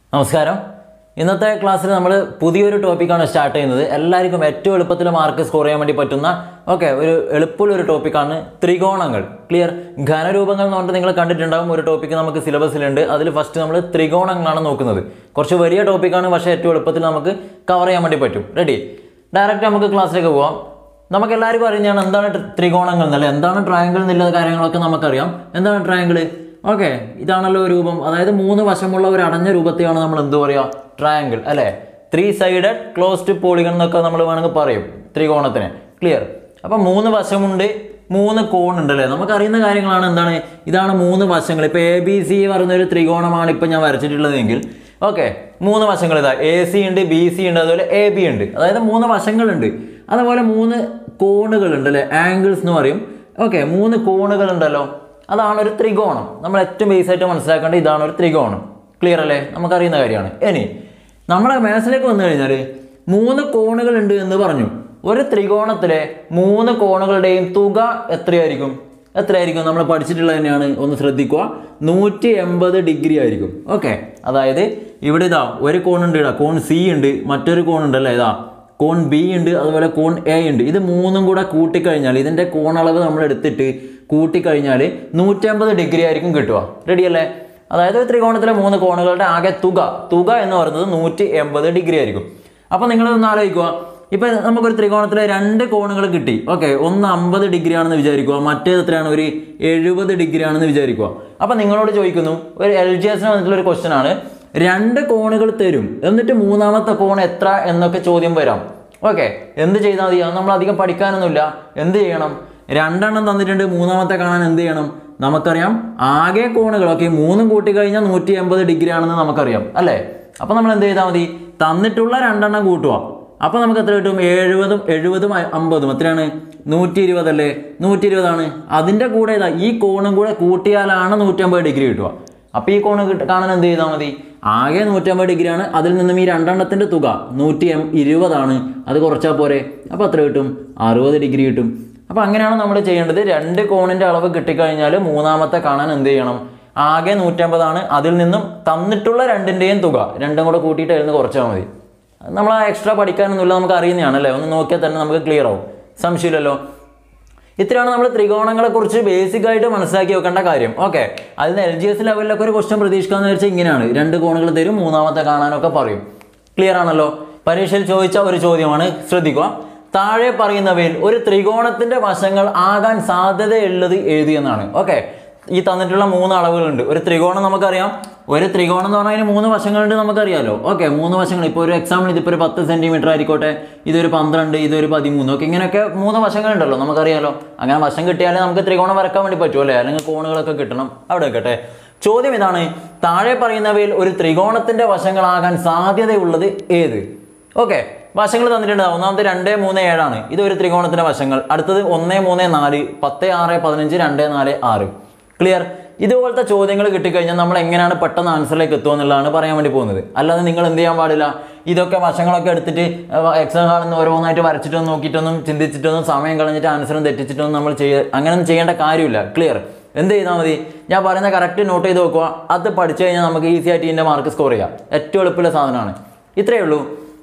നമസ്കാരം ഇന്നത്തെ ക്ലാസ്സിൽ നമ്മൾ പുതിയൊരു ടോപ്പിക്കാണ് സ്റ്റാർട്ട് ചെയ്യുന്നത് എല്ലാവർക്കും ഏറ്റവും എളുപ്പത്തിൽ മാർക്ക് സ്കോർ ചെയ്യാൻ വേണ്ടി പറ്റുന്ന ഓക്കെ ഒരു എളുപ്പമുള്ള ഒരു ടോപ്പിക്കാണ് ത്രികോണങ്ങൾ ക്ലിയർ ഘനരൂപങ്ങൾ എന്ന് പറഞ്ഞിട്ട് നിങ്ങൾ കണ്ടിട്ടുണ്ടാവും ഒരു ടോപ്പിക്ക് നമുക്ക് സിലബസിലുണ്ട് അതിൽ ഫസ്റ്റ് നമ്മൾ ത്രികോണങ്ങളാണ് നോക്കുന്നത് കുറച്ച് വലിയ ടോപ്പിക്കാണ് പക്ഷേ ഏറ്റവും എളുപ്പത്തിൽ നമുക്ക് കവർ ചെയ്യാൻ വേണ്ടി പറ്റും റെഡി ഡയറക്റ്റ് നമുക്ക് ക്ലാസ്സിലേക്ക് പോവാം നമുക്ക് എല്ലാവർക്കും അറിയുന്നതാണ് എന്താണ് ട്രി- ത്രികോണങ്ങൾ എന്നല്ല എന്താണ് ട്രയാങ്കിൾ എന്നുള്ള കാര്യങ്ങളൊക്കെ നമുക്കറിയാം എന്താണ് ട്രയാങ്കിൾ ഓക്കെ ഇതാണല്ലോ രൂപം അതായത് മൂന്ന് വശമുള്ള ഒരു അടഞ്ഞ രൂപത്തെയാണ് നമ്മൾ എന്ത് പറയുക ട്രയാങ്കിൾ അല്ലേ ത്രീ സൈഡഡ് ക്ലോസ്ഡ് പോളിഗൺ എന്നൊക്കെ നമ്മൾ വേണമെങ്കിൽ പറയും ത്രികോണത്തിന് ക്ലിയർ അപ്പം മൂന്ന് വശമുണ്ട് മൂന്ന് കോണുണ്ട് അല്ലേ നമുക്ക് അറിയുന്ന കാര്യങ്ങളാണ് എന്താണ് ഇതാണ് മൂന്ന് വശങ്ങൾ ഇപ്പോൾ എ ബി സി പറയുന്ന ഒരു ത്രികോണമാണ് ഇപ്പം ഞാൻ വരച്ചിട്ടുള്ളതെങ്കിൽ ഓക്കെ മൂന്ന് വശങ്ങൾ ഇതാ എ സി ഉണ്ട് ബി സി ഉണ്ട് അതുപോലെ എ ബി ഉണ്ട് അതായത് മൂന്ന് വശങ്ങളുണ്ട് അതുപോലെ മൂന്ന് കോണുകളുണ്ട് അല്ലേ ആംഗിൾസ് എന്ന് പറയും ഓക്കെ മൂന്ന് കോണുകൾ ഉണ്ടല്ലോ അതാണ് ഒരു ത്രികോണം നമ്മൾ ഏറ്റവും ബേസ് ആയിട്ട് മനസ്സിലാക്കേണ്ട ഇതാണ് ഒരു ത്രികോണം ക്ലിയർ അല്ലേ നമുക്കറിയുന്ന കാര്യമാണ് ഇനി നമ്മുടെ മനസ്സിലേക്ക് വന്നു കഴിഞ്ഞാൽ മൂന്ന് കോണുകൾ ഉണ്ട് എന്ന് പറഞ്ഞു ഒരു ത്രികോണത്തിലെ മൂന്ന് കോണുകളുടെയും തുക എത്രയായിരിക്കും എത്രയായിരിക്കും നമ്മൾ പഠിച്ചിട്ടുള്ളത് തന്നെയാണ് ഒന്ന് ശ്രദ്ധിക്കുക നൂറ്റി എൺപത് ഡിഗ്രി ആയിരിക്കും ഓക്കെ അതായത് ഇവിടെ ഇതാ ഒരു കോണുണ്ട് ഇതാ കോൺ സി ഉണ്ട് മറ്റൊരു കോണുണ്ട് അല്ലേ ഇതാ കോൺ ബി ഉണ്ട് അതുപോലെ കോൺ എ ഉണ്ട് ഇത് മൂന്നും കൂടെ കൂട്ടിക്കഴിഞ്ഞാൽ ഇതിൻ്റെ കോണളവ് നമ്മൾ എടുത്തിട്ട് കൂട്ടിക്കഴിഞ്ഞാൽ നൂറ്റമ്പത് ഡിഗ്രി ആയിരിക്കും കിട്ടുക റെഡി അല്ലേ അതായത് ഒരു ത്രികോണത്തിലെ മൂന്ന് കോണുകളുടെ ആകെ തുക തുക എന്ന് പറയുന്നത് നൂറ്റി എൺപത് ഡിഗ്രി ആയിരിക്കും അപ്പോൾ നിങ്ങളൊന്ന് ആലോചിക്കുക ഇപ്പം നമുക്കൊരു ത്രികോണത്തിലെ രണ്ട് കോണുകൾ കിട്ടി ഓക്കെ ഒന്ന് അമ്പത് ഡിഗ്രി ആണെന്ന് വിചാരിക്കുക മറ്റേത് എത്രയാണ് ഒരു എഴുപത് ഡിഗ്രി ആണെന്ന് വിചാരിക്കുക അപ്പം നിങ്ങളോട് ചോദിക്കുന്നു ഒരു എൽ ജി എസിന് വന്നിട്ടുള്ള ഒരു ക്വസ്റ്റൻ ആണ് രണ്ട് കോണുകൾ തരും എന്നിട്ട് മൂന്നാമത്തെ കോൺ എത്ര എന്നൊക്കെ ചോദ്യം വരാം ഓക്കെ എന്ത് ചെയ്താൽ മതി അത് നമ്മൾ അധികം പഠിക്കാനൊന്നുമില്ല എന്ത് ചെയ്യണം രണ്ടെണ്ണം തന്നിട്ടുണ്ട് മൂന്നാമത്തെ കാണാൻ എന്ത് ചെയ്യണം നമുക്കറിയാം ആകെ കോണുകൾ ഓക്കെ മൂന്നും കൂട്ടി കഴിഞ്ഞാൽ നൂറ്റി എൺപത് ഡിഗ്രി ആണെന്ന് നമുക്കറിയാം അല്ലേ അപ്പം നമ്മൾ എന്ത് ചെയ്താൽ മതി തന്നിട്ടുള്ള രണ്ടെണ്ണം കൂട്ടുക അപ്പോൾ നമുക്ക് എത്ര കിട്ടും എഴുപതും എഴുപതും അ- അമ്പതും എത്രയാണ് നൂറ്റി ഇരുപതല്ലേ നൂറ്റി ഇരുപതാണ് അതിൻ്റെ കൂടെ ഇതാ ഈ കോണും കൂടെ കൂട്ടിയാലാണ് നൂറ്റമ്പത് ഡിഗ്രി കിട്ടുക അപ്പോൾ ഈ കോണ് കിട്ട- കാണാൻ എന്ത് ചെയ്താൽ മതി ആകെ നൂറ്റമ്പത് ഡിഗ്രിയാണ് അതിൽ നിന്നും ഈ രണ്ടെണ്ണത്തിൻ്റെ തുക നൂറ്റി എം ഇരുപതാണ് അത് കുറച്ചാൽ പോരെ അപ്പോൾ എത്ര കിട്ടും അറുപത് ഡിഗ്രി കിട്ടും അപ്പോൾ അങ്ങനെയാണ് നമ്മൾ ചെയ്യേണ്ടത് രണ്ട് കോണിൻ്റെ അളവ് കിട്ടിക്കഴിഞ്ഞാൽ മൂന്നാമത്തെ കാണാൻ എന്ത് ചെയ്യണം ആകെ നൂറ്റമ്പതാണ് അതിൽ നിന്നും തന്നിട്ടുള്ള രണ്ടിൻ്റെയും തുക രണ്ടും കൂടെ കൂട്ടിയിട്ട് അതിൽ നിന്ന് കുറച്ചാൽ മതി നമ്മൾ ആ എക്സ്ട്രാ പഠിക്കാനൊന്നുമില്ല നമുക്ക് അറിയുന്നതാണ് അല്ലേ ഒന്ന് നോക്കിയാൽ തന്നെ നമുക്ക് ക്ലിയർ ആവും സംശയമില്ലല്ലോ ഇത്രയാണ് നമ്മൾ ത്രികോണങ്ങളെ കുറിച്ച് ബേസിക് ആയിട്ട് മനസ്സിലാക്കി വെക്കേണ്ട കാര്യം ഓക്കെ അതിന് എൽ ജി എസ് ലെവലിലൊക്കെ ഒരു ക്വസ്റ്റ്യൻ പ്രതീക്ഷിക്കാന്ന് വെച്ചാൽ ഇങ്ങനെയാണ് രണ്ട് കോണുകൾ തരും മൂന്നാമത്തെ കാണാനൊക്കെ പറയും ക്ലിയർ ആണല്ലോ പരീക്ഷയിൽ ചോദിച്ച ഒരു ചോദ്യമാണ് ശ്രദ്ധിക്കുക താഴെ പറയുന്നവയിൽ ഒരു ത്രികോണത്തിന്റെ വശങ്ങൾ ആകാൻ സാധ്യതയുള്ളത് ഏത് എന്നാണ് ഓക്കെ ഈ തന്നിട്ടുള്ള മൂന്ന് അളവുകളുണ്ട് ഒരു ത്രികോണം നമുക്കറിയാം ഒരു ത്രികോണം എന്ന് പറഞ്ഞാൽ അതിന് മൂന്ന് വശങ്ങളുണ്ട് നമുക്കറിയാലോ ഓക്കെ മൂന്ന് വശങ്ങൾ ഇപ്പോൾ ഒരു എക്സാമ്പിൾ ഇതിപ്പോൾ ഒരു പത്ത് സെന്റിമീറ്റർ ആയിക്കോട്ടെ ഇതൊരു പന്ത്രണ്ട് ഇതൊരു പതിമൂന്ന് ഓക്കെ ഇങ്ങനെയൊക്കെ മൂന്ന് വശങ്ങളുണ്ടല്ലോ നമുക്കറിയാലോ അങ്ങനെ വശം കിട്ടിയാലേ നമുക്ക് ത്രികോണം വരക്കാൻ വേണ്ടി പറ്റുമോ അല്ലേ അല്ലെങ്കിൽ കോണുകളൊക്കെ കിട്ടണം അവിടെ വെക്കട്ടെ ചോദ്യം ഇതാണ് താഴെ പറയുന്നവയിൽ ഒരു ത്രികോണത്തിന്റെ വശങ്ങളാകാൻ സാധ്യതയുള്ളത് ഏത് ഓക്കെ വശങ്ങൾ തന്നിട്ടുണ്ട് ഒന്നാമത്തെ രണ്ട് മൂന്ന് ഏഴാണ് ഇത് ഒരു ത്രികോണത്തിന്റെ വശങ്ങൾ അടുത്തത് ഒന്ന് മൂന്ന് നാല് പത്ത് ആറ് പതിനഞ്ച് രണ്ട് നാല് ആറ് ക്ലിയർ ഇതുപോലത്തെ ചോദ്യങ്ങൾ കിട്ടിക്കഴിഞ്ഞാൽ നമ്മൾ എങ്ങനെയാണ് പെട്ടെന്ന് ആൻസറിലേക്ക് എത്തുക എന്നുള്ളതാണ് പറയാൻ വേണ്ടി പോകുന്നത് അല്ലാതെ നിങ്ങൾ എന്ത് ചെയ്യാൻ പാടില്ല ഇതൊക്കെ വശങ്ങളൊക്കെ എടുത്തിട്ട് എക്സാം കാണുന്ന ഓരോന്നായിട്ട് വരച്ചിട്ടൊന്നും നോക്കിയിട്ടൊന്നും ചിന്തിച്ചിട്ടൊന്നും സമയം കളഞ്ഞിട്ട് ആൻസറും തെറ്റിച്ചിട്ടൊന്നും നമ്മൾ ചെയ്യ അങ്ങനെയൊന്നും ചെയ്യേണ്ട കാര്യമില്ല ക്ലിയർ എന്ത് ചെയ്താൽ മതി ഞാൻ പറയുന്ന കറക്റ്റ് നോട്ട് ചെയ്ത് നോക്കുക അത് പഠിച്ചു കഴിഞ്ഞാൽ നമുക്ക് ഈസി ആയിട്ട് ഇതിൻ്റെ മാർക്ക് സ്കോർ ചെയ്യാം ഏറ്റവും എളുപ്പമുള്ള സാധനമാണ് ഇത്രയേ ഉള്ളൂ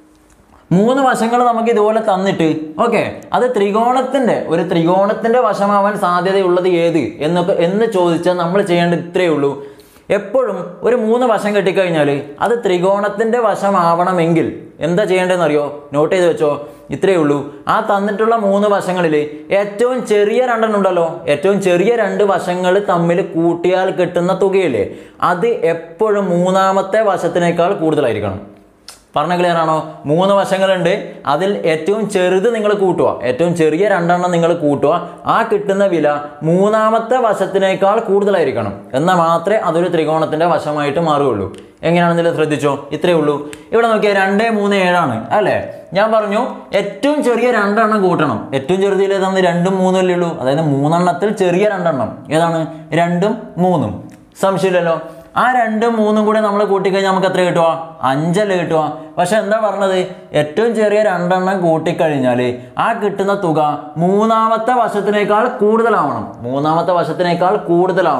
മൂന്ന് വശങ്ങൾ നമുക്ക് ഇതുപോലെ തന്നിട്ട് ഓക്കെ അത് ത്രികോണത്തിന്റെ ഒരു ത്രികോണത്തിന്റെ വശമാവാൻ സാധ്യതയുള്ളത് ഏത് എന്നൊക്കെ എന്ന് ചോദിച്ചാൽ നമ്മൾ ചെയ്യേണ്ടത് ഇത്രയേ ഉള്ളൂ എപ്പോഴും ഒരു മൂന്ന് വശം കിട്ടിക്കഴിഞ്ഞാൽ അത് ത്രികോണത്തിന്റെ വശമാവണമെങ്കിൽ എന്താ ചെയ്യേണ്ടതെന്ന് അറിയോ നോട്ട് ചെയ്ത് വെച്ചോ ഇത്രയേ ഉള്ളൂ ആ തന്നിട്ടുള്ള മൂന്ന് വശങ്ങളിൽ ഏറ്റവും ചെറിയ രണ്ടെണ്ണം ഉണ്ടല്ലോ ഏറ്റവും ചെറിയ രണ്ട് വശങ്ങൾ തമ്മിൽ കൂട്ടിയാൽ കിട്ടുന്ന തുകയില്ലേ അത് എപ്പോഴും മൂന്നാമത്തെ വശത്തിനേക്കാൾ കൂടുതലായിരിക്കണം പറഞ്ഞ ക്ലിയർ ആണോ മൂന്ന് വശങ്ങളുണ്ട് അതിൽ ഏറ്റവും ചെറുത് നിങ്ങൾ കൂട്ടുക ഏറ്റവും ചെറിയ രണ്ടെണ്ണം നിങ്ങൾ കൂട്ടുക ആ കിട്ടുന്ന വില മൂന്നാമത്തെ വശത്തിനേക്കാൾ കൂടുതലായിരിക്കണം എന്നാൽ മാത്രമേ അതൊരു ത്രികോണത്തിന്റെ വശമായിട്ട് മാറുകയുള്ളൂ എങ്ങനെയാണെന്നില്ല ശ്രദ്ധിച്ചോ ഇത്രയേ ഉള്ളൂ ഇവിടെ നോക്കിയാൽ രണ്ട് മൂന്ന് ഏഴാണ് അല്ലേ ഞാൻ പറഞ്ഞു ഏറ്റവും ചെറിയ രണ്ടെണ്ണം കൂട്ടണം ഏറ്റവും ചെറുതിൽ ഏതാണ് രണ്ടും മൂന്നും അല്ലേ ഉള്ളൂ അതായത് മൂന്നെണ്ണത്തിൽ ചെറിയ രണ്ടെണ്ണം ഏതാണ് രണ്ടും മൂന്നും സംശയമില്ലല്ലോ ആ രണ്ടും മൂന്നും കൂടെ നമ്മൾ കൂട്ടിക്കഴിഞ്ഞാൽ നമുക്ക് എത്ര കിട്ടുക അഞ്ചല്ലേ കിട്ടുക പക്ഷെ എന്താ പറഞ്ഞത് ഏറ്റവും ചെറിയ രണ്ടെണ്ണം കൂട്ടിക്കഴിഞ്ഞാൽ ആ കിട്ടുന്ന തുക മൂന്നാമത്തെ വശത്തിനേക്കാൾ കൂടുതലാവണം മൂന്നാമത്തെ വശത്തിനേക്കാൾ കൂടുതലാവണം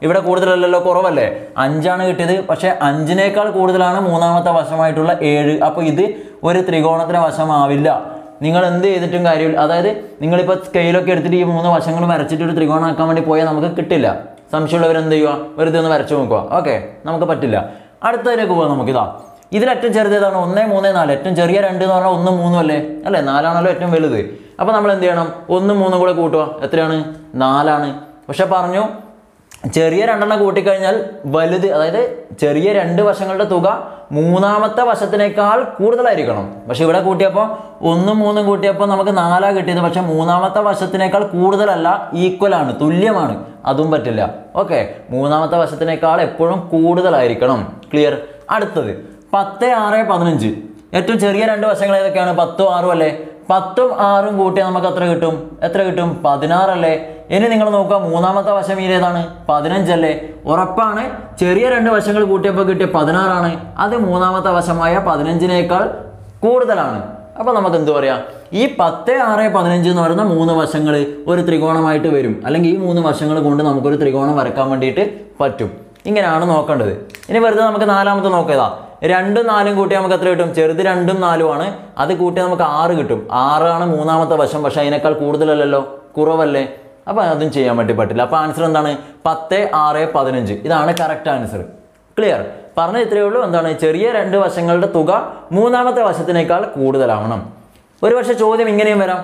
ഇവിടെ കൂടുതലല്ലല്ലോ കുറവല്ലേ അഞ്ചാണ് കിട്ടിയത് പക്ഷെ അഞ്ചിനേക്കാൾ കൂടുതലാണ് മൂന്നാമത്തെ വശമായിട്ടുള്ള ഏഴ് അപ്പോൾ ഇത് ഒരു ത്രികോണത്തിന് വശമാവില്ല നിങ്ങൾ എന്ത് ചെയ്തിട്ടും കാര്യമില്ല അതായത് നിങ്ങളിപ്പോൾ സ്കെയിലൊക്കെ എടുത്തിട്ട് ഈ മൂന്ന് വശങ്ങൾ വരച്ചിട്ട് ഒരു ത്രികോണം ആക്കാൻ വേണ്ടി പോയാൽ നമുക്ക് കിട്ടില്ല സംശയമുള്ളവർ എന്ത് ചെയ്യുക വെറുതെ ഒന്ന് വരച്ചു നോക്കുക ഓക്കെ നമുക്ക് പറ്റില്ല അടുത്തതിലേക്ക് പോകാം നമുക്കിതാ ഇതിൽ ഏറ്റവും ചെറുത് ഏതാണ് ഒന്ന് മൂന്ന് നാല് ഏറ്റവും ചെറിയ രണ്ട് എന്ന് പറഞ്ഞാൽ ഒന്ന് മൂന്നും അല്ലേ അല്ലേ നാലാണല്ലോ ഏറ്റവും വലുത് അപ്പോൾ നമ്മൾ എന്ത് ചെയ്യണം ഒന്നും മൂന്നും കൂടെ കൂട്ടുക എത്രയാണ് നാലാണ് പക്ഷെ പറഞ്ഞു ചെറിയ രണ്ടെണ്ണം കൂട്ടിക്കഴിഞ്ഞാൽ വലുത് അതായത് ചെറിയ രണ്ട് വശങ്ങളുടെ തുക മൂന്നാമത്തെ വശത്തിനേക്കാൾ കൂടുതലായിരിക്കണം പക്ഷെ ഇവിടെ കൂട്ടിയപ്പോൾ ഒന്നും മൂന്നും കൂട്ടിയപ്പോൾ നമുക്ക് നാലാ കിട്ടിയത് പക്ഷെ മൂന്നാമത്തെ വശത്തിനേക്കാൾ കൂടുതലല്ല ഈക്വൽ ആണ് തുല്യമാണ് അതും പറ്റില്ല ഓക്കെ മൂന്നാമത്തെ വശത്തിനേക്കാൾ എപ്പോഴും കൂടുതലായിരിക്കണം ക്ലിയർ അടുത്തത് പത്ത് ആറ് പതിനഞ്ച് ഏറ്റവും ചെറിയ രണ്ട് വശങ്ങൾ ഏതൊക്കെയാണ് പത്തും ആറും അല്ലേ പത്തും ആറും കൂട്ടിയാൽ നമുക്ക് എത്ര കിട്ടും എത്ര കിട്ടും പതിനാറല്ലേ ഇനി നിങ്ങൾ നോക്കുക മൂന്നാമത്തെ വശം ഏതാണ് പതിനഞ്ചല്ലേ ഉറപ്പാണ് ചെറിയ രണ്ട് വശങ്ങൾ കൂട്ടിയപ്പോൾ കിട്ടിയ പതിനാറാണ് അത് മൂന്നാമത്തെ വശമായ പതിനഞ്ചിനേക്കാൾ കൂടുതലാണ് അപ്പോൾ നമുക്ക് എന്ത് പറയാം ഈ പത്ത് ആറ് പതിനഞ്ച് എന്ന് പറയുന്ന മൂന്ന് വശങ്ങൾ ഒരു ത്രികോണമായിട്ട് വരും അല്ലെങ്കിൽ ഈ മൂന്ന് വശങ്ങൾ കൊണ്ട് നമുക്കൊരു ത്രികോണം വരക്കാൻ വേണ്ടിയിട്ട് പറ്റും ഇങ്ങനെയാണ് നോക്കേണ്ടത് ഇനി വെറുതെ നമുക്ക് നാലാമത്തെ നോക്കിയതാ രണ്ടും നാലും കൂട്ടി നമുക്ക് എത്ര കിട്ടും ചെറുത് രണ്ടും നാലും ആണ് അത് കൂട്ടി നമുക്ക് ആറ് കിട്ടും ആറാണ് മൂന്നാമത്തെ വശം പക്ഷെ അതിനേക്കാൾ കൂടുതലല്ലല്ലോ കുറവല്ലേ അപ്പോൾ അതും ചെയ്യാൻ വേണ്ടി പറ്റില്ല അപ്പോൾ ആൻസർ എന്താണ് പത്ത് ആറ് പതിനഞ്ച് ഇതാണ് കറക്റ്റ് ആൻസർ ക്ലിയർ പറഞ്ഞ ഇത്രയേ ഉള്ളൂ എന്താണ് ചെറിയ രണ്ട് വശങ്ങളുടെ തുക മൂന്നാമത്തെ വശത്തിനേക്കാൾ കൂടുതലാവണം ഒരു പക്ഷേ ചോദ്യം ഇങ്ങനെയും വരാം